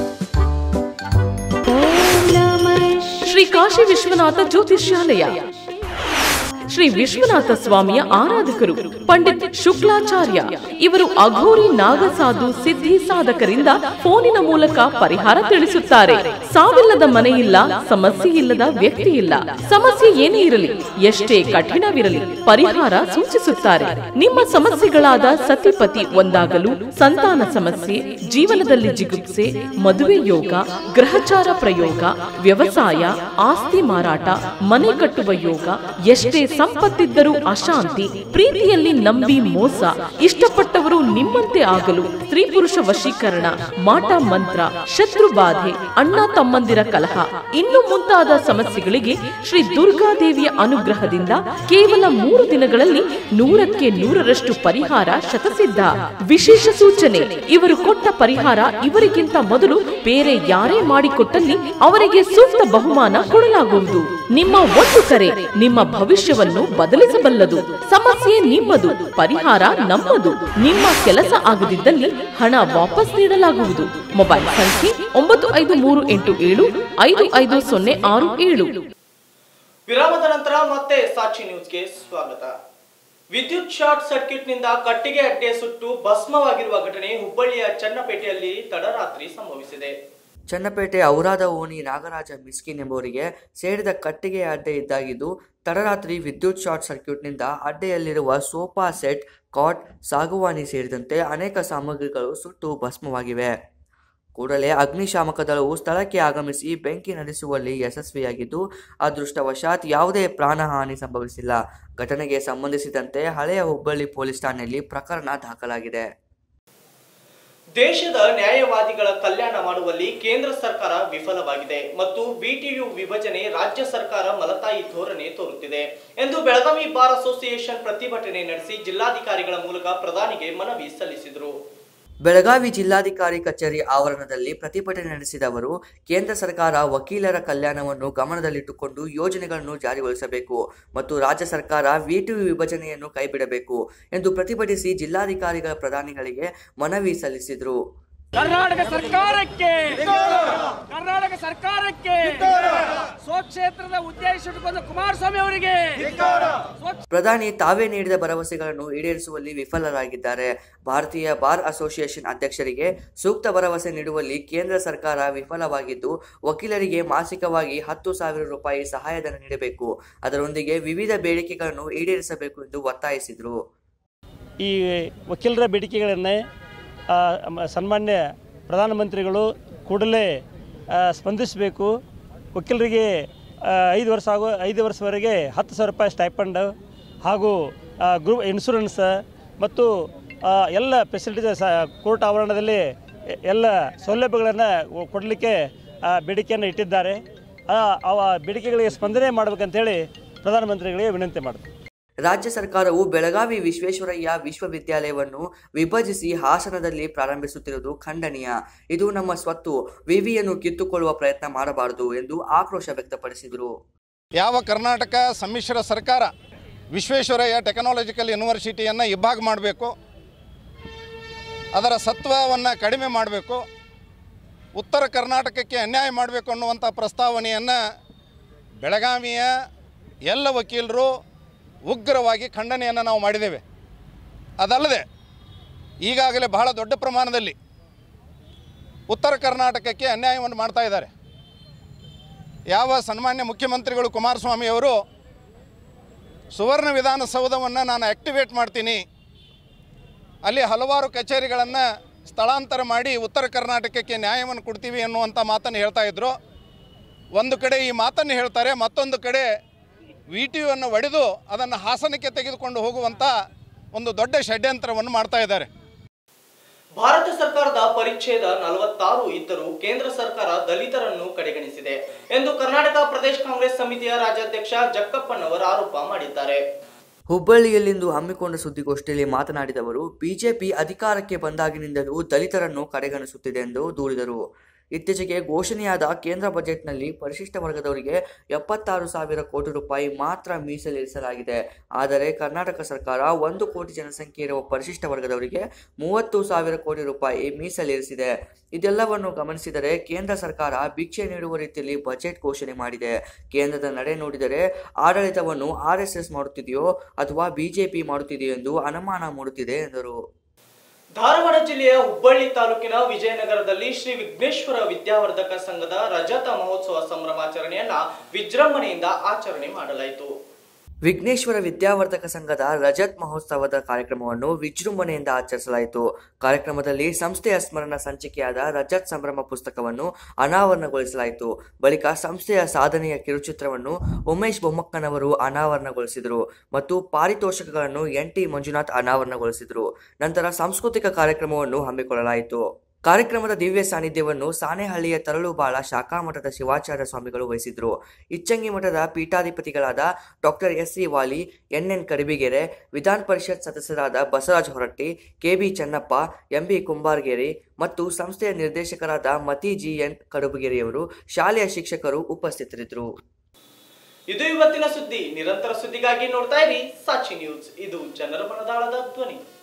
Speaker 11: ಶ್ರೀ ಕಾಶಿ ವಿಶ್ವನಾಥ ಜ್ಯೋತಿಷ್ಯಾಲಯ ಶ್ರೀ ವಿಶ್ವನಾಥ ಸ್ವಾಮಿಯ ಆರಾಧಕರು ಪಂಡಿತ್ ಶುಕ್ಲಾಚಾರ್ಯ ಇವರು ಅಘೋರಿ ನಾಗಸಾಧು ಸಿದ್ಧಿ ಸಾಧಕರಿಂದ ಫೋನಿನ ಮೂಲಕ ಪರಿಹಾರ ತಿಳಿಸುತ್ತಾರೆ ಸಾವಿಲ್ಲದ ಮನೆ ಇಲ್ಲ ಸಮಸ್ಯೆ ಇಲ್ಲದ ವ್ಯಕ್ತಿ ಇಲ್ಲ ಸಮಸ್ಯೆ ಏನೇ ಇರಲಿ ಎಷ್ಟೇ ಕಠಿಣವಿರಲಿ ಪರಿಹಾರ ಸೂಚಿಸುತ್ತಾರೆ ನಿಮ್ಮ ಸಮಸ್ಯೆಗಳಾದ ಸತಿಪತಿ ಒಂದಾಗಲು ಸಂತಾನ ಸಮಸ್ಯೆ ಜೀವನದಲ್ಲಿ ಜಿಗುಪ್ಸೆ ಮದುವೆ ಯೋಗ ಗ್ರಹಚಾರ ಪ್ರಯೋಗ ವ್ಯವಸಾಯ ಆಸ್ತಿ ಮಾರಾಟ ಮನೆ ಕಟ್ಟುವ ಯೋಗ ಎಷ್ಟೇ ಸಂಪತ್ತಿದ್ದರೂ ಅಶಾಂತಿ ಪ್ರೀತಿಯಲ್ಲಿ ನಂಬಿ ಮೋಸ ಇಷ್ಟಪಟ್ಟವರು ನಿಮ್ಮಂತೆ ಆಗಲು ಸ್ತ್ರೀ ಪುರುಷ ವಶೀಕರಣ ಮಾಟ ಮಂತ್ರ ಶತ್ರು ಬಾಧೆ ಅಣ್ಣ ತಮ್ಮಂದಿರ ಕಲಹ ಇನ್ನು ಮುಂತಾದ ಸಮಸ್ಯೆಗಳಿಗೆ ಶ್ರೀ ದುರ್ಗಾದೇವಿಯ ಅನುಗ್ರಹದಿಂದ ಕೇವಲ ಮೂರು ದಿನಗಳಲ್ಲಿ ನೂರಕ್ಕೆ ನೂರರಷ್ಟು ಪರಿಹಾರ ಶತಸಿದ್ಧ ವಿಶೇಷ ಸೂಚನೆ ಇವರು ಕೊಟ್ಟ ಪರಿಹಾರ ಇವರಿಗಿಂತ ಮೊದಲು ಬೇರೆ ಯಾರೇ ಮಾಡಿಕೊಟ್ಟಲ್ಲಿ ಅವರಿಗೆ ಸೂಕ್ತ ಬಹುಮಾನ ಕೊಡಲಾಗುವುದು ನಿಮ್ಮ ಒಂದು ಕರೆ ನಿಮ್ಮ ಭವಿಷ್ಯವನ್ನು ಬದಲಿಸಬಲ್ಲದು ಸಮಸ್ಯೆ ನಿಮ್ಮದು ಪರಿಹಾರ ನಮ್ಮದು ನಿಮ್ಮ ಕೆಲಸ ಆಗದಿದ್ದಲ್ಲಿ ಹಣ ವಾಪಸ್ ನೀಡಲಾಗುವುದು ಮೊಬೈಲ್ ಸಂಖ್ಯೆ ಒಂಬತ್ತು ಐದು ಮೂರು ಎಂಟು ಏಳು ಐದು ಐದು ಸೊನ್ನೆ ಆರು ಏಳು
Speaker 1: ವಿರಾಮದ ನಂತರ ಮತ್ತೆ ಸಾಕ್ಷಿ ನ್ಯೂಸ್ಗೆ ಸ್ವಾಗತ ವಿದ್ಯುತ್ ಶಾರ್ಟ್ ಸರ್ಕ್ಯೂಟ್ನಿಂದ ಕಟ್ಟಿಗೆ ಅಡ್ಡೆ ಸುಟ್ಟು ಭಸ್ಮವಾಗಿರುವ ಘಟನೆ ಹುಬ್ಬಳ್ಳಿಯ ಚನ್ನಪೇಟೆಯಲ್ಲಿ ತಡರಾತ್ರಿ ಸಂಭವಿಸಿದೆ
Speaker 2: ಚನ್ನಪೇಟೆ ಔರಾದ ಓಣಿ ನಾಗರಾಜ ಮಿಸ್ಕಿನ್ ಎಂಬುವರಿಗೆ ಸೇರಿದ ಕಟ್ಟಿಗೆ ಅಡ್ಡೆ ಇದ್ದಾಗಿದ್ದು ತಡರಾತ್ರಿ ವಿದ್ಯುತ್ ಶಾರ್ಟ್ ಸರ್ಕ್ಯೂಟ್ನಿಂದ ಅಡ್ಡೆಯಲ್ಲಿರುವ ಸೋಫಾ ಸೆಟ್ ಕಾಟ್ ಸಾಗುವಾನಿ ಸೇರಿದಂತೆ ಅನೇಕ ಸಾಮಗ್ರಿಗಳು ಸುಟ್ಟು ಭಸ್ಮವಾಗಿವೆ ಕೂಡಲೇ ಅಗ್ನಿಶಾಮಕ ದಳವು ಸ್ಥಳಕ್ಕೆ ಆಗಮಿಸಿ ಬೆಂಕಿ ನಡೆಸುವಲ್ಲಿ ಯಶಸ್ವಿಯಾಗಿದ್ದು ಅದೃಷ್ಟವಶಾತ್ ಯಾವುದೇ ಪ್ರಾಣಹಾನಿ ಸಂಭವಿಸಿಲ್ಲ ಘಟನೆಗೆ ಸಂಬಂಧಿಸಿದಂತೆ ಹಳೆಯ ಹುಬ್ಬಳ್ಳಿ ಪೊಲೀಸ್ ಠಾಣೆಯಲ್ಲಿ ಪ್ರಕರಣ ದಾಖಲಾಗಿದೆ
Speaker 1: ದೇಶದ ನ್ಯಾಯವಾದಿಗಳ ಕಲ್ಯಾಣ ಮಾಡುವಲ್ಲಿ ಕೇಂದ್ರ ಸರ್ಕಾರ ವಿಫಲವಾಗಿದೆ ಮತ್ತು ವಿಟಿಯು ವಿಭಜನೆ ರಾಜ್ಯ ಸರ್ಕಾರ ಮಲತಾಯಿ ಧೋರಣೆ ತೋರುತ್ತಿದೆ ಎಂದು ಬೆಳಗಾವಿ ಬಾರ್ ಅಸೋಸಿಯೇಷನ್ ಪ್ರತಿಭಟನೆ ನಡೆಸಿ ಜಿಲ್ಲಾಧಿಕಾರಿಗಳ ಮೂಲಕ ಪ್ರಧಾನಿಗೆ ಮನವಿ ಸಲ್ಲಿಸಿದರು
Speaker 2: ಬೆಳಗಾವಿ ಜಿಲ್ಲಾಧಿಕಾರಿ ಕಚೇರಿ ಆವರಣದಲ್ಲಿ ಪ್ರತಿಭಟನೆ ನಡೆಸಿದ ಅವರು ಕೇಂದ್ರ ಸರ್ಕಾರ ವಕೀಲರ ಕಲ್ಯಾಣವನ್ನು ಗಮನದಲ್ಲಿಟ್ಟುಕೊಂಡು ಯೋಜನೆಗಳನ್ನು ಜಾರಿಗೊಳಿಸಬೇಕು ಮತ್ತು ರಾಜ್ಯ ಸರ್ಕಾರ ವಿಟಿಯು ವಿಭಜನೆಯನ್ನು ಕೈಬಿಡಬೇಕು ಎಂದು ಪ್ರತಿಭಟಿಸಿ ಜಿಲ್ಲಾಧಿಕಾರಿಗಳ ಪ್ರಧಾನಿಗಳಿಗೆ ಮನವಿ ಸಲ್ಲಿಸಿದರು
Speaker 3: ಕರ್ನಾಟಕ ಸರ್ಕಾರಕ್ಕೆ ಕರ್ನಾಟಕ ಸರ್ಕಾರಕ್ಕೆ ಸ್ವಕ್ಷೇತ್ರದ ಉದ್ದೇಶ ಇಟ್ಟುಕೊಂಡು ಕುಮಾರಸ್ವಾಮಿ ಅವರಿಗೆ
Speaker 2: ಪ್ರಧಾನಿ ತಾವೇ ನೀಡಿದ ಭರವಸೆಗಳನ್ನು ಈಡೇರಿಸುವಲ್ಲಿ ವಿಫಲರಾಗಿದ್ದಾರೆ ಭಾರತೀಯ ಬಾರ್ ಅಸೋಸಿಯೇಷನ್ ಅಧ್ಯಕ್ಷರಿಗೆ ಸೂಕ್ತ ಭರವಸೆ ನೀಡುವಲ್ಲಿ ಕೇಂದ್ರ ಸರ್ಕಾರ ವಿಫಲವಾಗಿದ್ದು ವಕೀಲರಿಗೆ ಮಾಸಿಕವಾಗಿ ಹತ್ತು ಸಾವಿರ ರೂಪಾಯಿ ಸಹಾಯಧನ ನೀಡಬೇಕು ಅದರೊಂದಿಗೆ ವಿವಿಧ ಬೇಡಿಕೆಗಳನ್ನು ಈಡೇರಿಸಬೇಕು ಎಂದು ಒತ್ತಾಯಿಸಿದರು
Speaker 3: ಈ ವಕೀಲರ ಬೇಡಿಕೆಗಳನ್ನು ಆ, ಮ- ಸನ್ಮಾನ್ಯ ಪ್ರಧಾನಮಂತ್ರಿಗಳು ಕೂಡಲೇ ಆ, ಸ್ಪಂದಿಸಬೇಕು ವಕೀಲರಿಗೆ ಆ, ಐದು ವರ್ಷ ಆಗೋ ಐದು ವರ್ಷವರೆಗೆ ಹತ್ತು ಸಾವಿರ ರೂಪಾಯಿ ಸ್ಟೈಪಂಡ್ ಹಾಗೂ ಗ್ರೂಪ್ ಇನ್ಶೂರೆನ್ಸ್ ಮತ್ತು ಆ, ಎಲ್ಲ ಫೆಸಿಲಿಟೀಸ್ ಕೋರ್ಟ್ ಆವರಣದಲ್ಲಿ ಎ- ಎಲ್ಲ ಸೌಲಭ್ಯಗಳನ್ನು ಕೊಡಲಿಕ್ಕೆ ಬೇಡಿಕೆಯನ್ನು ಇಟ್ಟಿದ್ದಾರೆ ಆ, ಅವ ಬೇಡಿಕೆಗಳಿಗೆ ಸ್ಪಂದನೆ ಮಾಡಬೇಕಂತೇಳಿ ಪ್ರಧಾನಮಂತ್ರಿಗಳಿಗೆ ವಿನಂತಿ ಮಾಡ್ತೀನಿ
Speaker 2: ರಾಜ್ಯ ಸರ್ಕಾರವು ಬೆಳಗಾವಿ ವಿಶ್ವೇಶ್ವರಯ್ಯ ವಿಶ್ವವಿದ್ಯಾಲಯವನ್ನು ವಿಭಜಿಸಿ ಹಾಸನದಲ್ಲಿ ಪ್ರಾರಂಭಿಸುತ್ತಿರುವುದು ಖಂಡನೀಯ ಇದು ನಮ್ಮ ಸ್ವತ್ತು ವಿವಿಯನ್ನು ಕಿತ್ತುಕೊಳ್ಳುವ ಪ್ರಯತ್ನ ಮಾಡಬಾರದು ಎಂದು ಆಕ್ರೋಶ ವ್ಯಕ್ತಪಡಿಸಿದರು
Speaker 22: ಯಾವ ಕರ್ನಾಟಕ ಸಮ್ಮಿಶ್ರ ಸರ್ಕಾರ ವಿಶ್ವೇಶ್ವರಯ್ಯ ಟೆಕ್ನಾಲಜಿಕಲ್ ಯೂನಿವರ್ಸಿಟಿಯನ್ನು ಇಬ್ಬಾಗ ಮಾಡಬೇಕು ಅದರ ಸತ್ವವನ್ನು ಕಡಿಮೆ ಮಾಡಬೇಕು ಉತ್ತರ ಕರ್ನಾಟಕಕ್ಕೆ ಅನ್ಯಾಯ ಮಾಡಬೇಕು ಅನ್ನುವಂಥ ಪ್ರಸ್ತಾವನೆಯನ್ನು ಬೆಳಗಾವಿಯ ಎಲ್ಲ ವಕೀಲರು ಉಗ್ರವಾಗಿ ಖಂಡನೆಯನ್ನು ನಾವು ಮಾಡಿದ್ದೇವೆ ಅದಲ್ಲದೆ ಈಗಾಗಲೇ ಬಹಳ ದೊಡ್ಡ ಪ್ರಮಾಣದಲ್ಲಿ ಉತ್ತರ ಕರ್ನಾಟಕಕ್ಕೆ ಅನ್ಯಾಯವನ್ನು ಮಾಡ್ತಾ ಇದ್ದಾರೆ ಯಾವ ಸನ್ಮಾನ್ಯ ಮುಖ್ಯಮಂತ್ರಿಗಳು ಕುಮಾರಸ್ವಾಮಿ ಅವರು ಸುವರ್ಣ ವಿಧಾನಸೌಧವನ್ನು ನಾನು ಆ್ಯಕ್ಟಿವೇಟ್ ಮಾಡ್ತೀನಿ ಅಲ್ಲಿ ಹಲವಾರು ಕಚೇರಿಗಳನ್ನು ಸ್ಥಳಾಂತರ ಮಾಡಿ ಉತ್ತರ ಕರ್ನಾಟಕಕ್ಕೆ ನ್ಯಾಯವನ್ನು ಕೊಡ್ತೀವಿ ಅನ್ನುವಂಥ ಮಾತನ್ನು ಹೇಳ್ತಾ ಇದ್ರು ಒಂದು ಕಡೆ ಈ ಮಾತನ್ನು ಹೇಳ್ತಾರೆ ಮತ್ತೊಂದು ಕಡೆ ವಿ ಟಿ ಯುವನ್ನು ಒಡೆದು ಅದನ್ನು ಹಾಸನಕ್ಕೆ ತೆಗೆದುಕೊಂಡು ಹೋಗುವಂಥ ಒಂದು ದೊಡ್ಡ ಷಡ್ಯಂತ್ರವನ್ನು ಮಾಡ್ತಾ ಇದ್ದಾರೆ
Speaker 1: ಭಾರತ ಸರ್ಕಾರದ ಪರಿಚ್ಛೇದ ನಲವತ್ತಾರು ಇದ್ದರೂ ಕೇಂದ್ರ ಸರ್ಕಾರ ದಲಿತರನ್ನು ಕಡೆಗಣಿಸಿದೆ ಎಂದು ಕರ್ನಾಟಕ ಪ್ರದೇಶ ಕಾಂಗ್ರೆಸ್ ಸಮಿತಿಯ ರಾಜ್ಯಾಧ್ಯಕ್ಷ ಜಕ್ಕಪ್ಪನವರ್ ಆರೋಪ ಮಾಡಿದ್ದಾರೆ
Speaker 2: ಹುಬ್ಬಳ್ಳಿಯಲ್ಲಿಂದು ಹಮ್ಮಿಕೊಂಡ ಸುದ್ದಿಗೋಷ್ಠಿಯಲ್ಲಿ ಮಾತನಾಡಿದವರು ಬಿಜೆಪಿ ಅಧಿಕಾರಕ್ಕೆ ಬಂದಾಗಿನಿಂದಲೂ ದಲಿತರನ್ನು ಕಡೆಗಣಿಸುತ್ತಿದೆ ಎಂದು ದೂರಿದರು ಇತ್ತೀಚೆಗೆ ಘೋಷಣೆಯಾದ ಕೇಂದ್ರ ಬಜೆಟ್ನಲ್ಲಿ ಪರಿಶಿಷ್ಟ ವರ್ಗದವರಿಗೆ ಎಪ್ಪತ್ತಾರು ಸಾವಿರ ಕೋಟಿ ರೂಪಾಯಿ ಮಾತ್ರ ಮೀಸಲಿರಿಸಲಾಗಿದೆ ಆದರೆ ಕರ್ನಾಟಕ ಸರ್ಕಾರ ಒಂದು ಕೋಟಿ ಜನಸಂಖ್ಯೆ ಇರುವ ಪರಿಶಿಷ್ಟ ವರ್ಗದವರಿಗೆ ಮೂವತ್ತು ಸಾವಿರ ಕೋಟಿ ರೂಪಾಯಿ ಮೀಸಲಿರಿಸಿದೆ ಇದೆಲ್ಲವನ್ನು ಗಮನಿಸಿದರೆ ಕೇಂದ್ರ ಸರ್ಕಾರ ಭಿಕ್ಷೆ ನೀಡುವ ರೀತಿಯಲ್ಲಿ ಬಜೆಟ್ ಘೋಷಣೆ ಮಾಡಿದೆ ಕೇಂದ್ರದ ನಡೆ ನೋಡಿದರೆ ಆಡಳಿತವನ್ನು ಆರ್ ಎಸ್ ಎಸ್ ಮಾಡುತ್ತಿದೆಯೋ ಅಥವಾ ಬಿಜೆಪಿ ಮಾಡುತ್ತಿದೆಯೋ ಎಂದು ಅನುಮಾನ ಮೂಡುತ್ತಿದೆ ಎಂದರು
Speaker 1: ಧಾರವಾಡ ಜಿಲ್ಲೆಯ ಹುಬ್ಬಳ್ಳಿ ತಾಲೂಕಿನ ವಿಜಯನಗರದಲ್ಲಿ ಶ್ರೀ ವಿಘ್ನೇಶ್ವರ ವಿದ್ಯಾವರ್ಧಕ ಸಂಘದ ರಜತ ಮಹೋತ್ಸವ ಸಂಭ್ರಮಾಚರಣೆಯನ್ನ ವಿಜೃಂಭಣೆಯಿಂದ ಆಚರಣೆ ಮಾಡಲಾಯಿತು
Speaker 2: ವಿಘ್ನೇಶ್ವರ ವಿದ್ಯಾವರ್ಧಕ ಸಂಘದ ರಜತ್ ಮಹೋತ್ಸವದ ಕಾರ್ಯಕ್ರಮವನ್ನು ವಿಜೃಂಭಣೆಯಿಂದ ಆಚರಿಸಲಾಯಿತು ಕಾರ್ಯಕ್ರಮದಲ್ಲಿ ಸಂಸ್ಥೆಯ ಸ್ಮರಣ ಸಂಚಿಕೆಯಾದ ರಜತ್ ಸಂಭ್ರಮ ಪುಸ್ತಕವನ್ನು ಅನಾವರಣಗೊಳಿಸಲಾಯಿತು ಬಳಿಕ ಸಂಸ್ಥೆಯ ಸಾಧನೆಯ ಕಿರುಚಿತ್ರವನ್ನು ಉಮೇಶ್ ಬೊಮ್ಮಕ್ಕನವರು ಅನಾವರಣಗೊಳಿಸಿದರು ಮತ್ತು ಪಾರಿತೋಷಕಗಳನ್ನು ಎನ್ ಟಿ ಮಂಜುನಾಥ್ ಅನಾವರಣಗೊಳಿಸಿದರು ನಂತರ ಸಾಂಸ್ಕೃತಿಕ ಕಾರ್ಯಕ್ರಮವನ್ನು ಹಮ್ಮಿಕೊಳ್ಳಲಾಯಿತು ಕಾರ್ಯಕ್ರಮದ ದಿವ್ಯ ಸಾನ್ನಿಧ್ಯವನ್ನು ಸಾಣೆಹಳ್ಳಿಯ ತರಳುಬಾಳ ಶಾಖಾಮಠದ ಶಿವಾಚಾರ್ಯ ಸ್ವಾಮಿಗಳು ವಹಿಸಿದ್ರು ಇಚ್ಚಂಗಿ ಮಠದ ಪೀಠಾಧಿಪತಿಗಳಾದ doctor S C Vali N N Karibigere Vidhana Parishat ಸದಸ್ಯರಾದ ಬಸವರಾಜ ಹೊರಟ್ಟಿ ಕೆಬಿ ಚೆನ್ನಪ್ಪ ಎಂಬಿ ಕುಂಬಾರ್ಗೇರಿ ಮತ್ತು ಸಂಸ್ಥೆಯ ನಿರ್ದೇಶಕರಾದ ಮತಿ ಜಿ ಎನ್ ಕಡುಬುಗೆರೆಯವರು ಶಾಲೆಯ ಶಿಕ್ಷಕರು ಉಪಸ್ಥಿತರಿದ್ದರು
Speaker 1: ಇದು ಇವತ್ತಿನ ಸುದ್ದಿ ನಿರಂತರ ಸುದ್ದಿಗಾಗಿ ನೋಡ್ತಾ ಇರಿ ಸಾಕ್ಷಿ ನ್ಯೂಸ್ ಇದು ಜನರ ಮನದಾಳದ ಧ್ವನಿ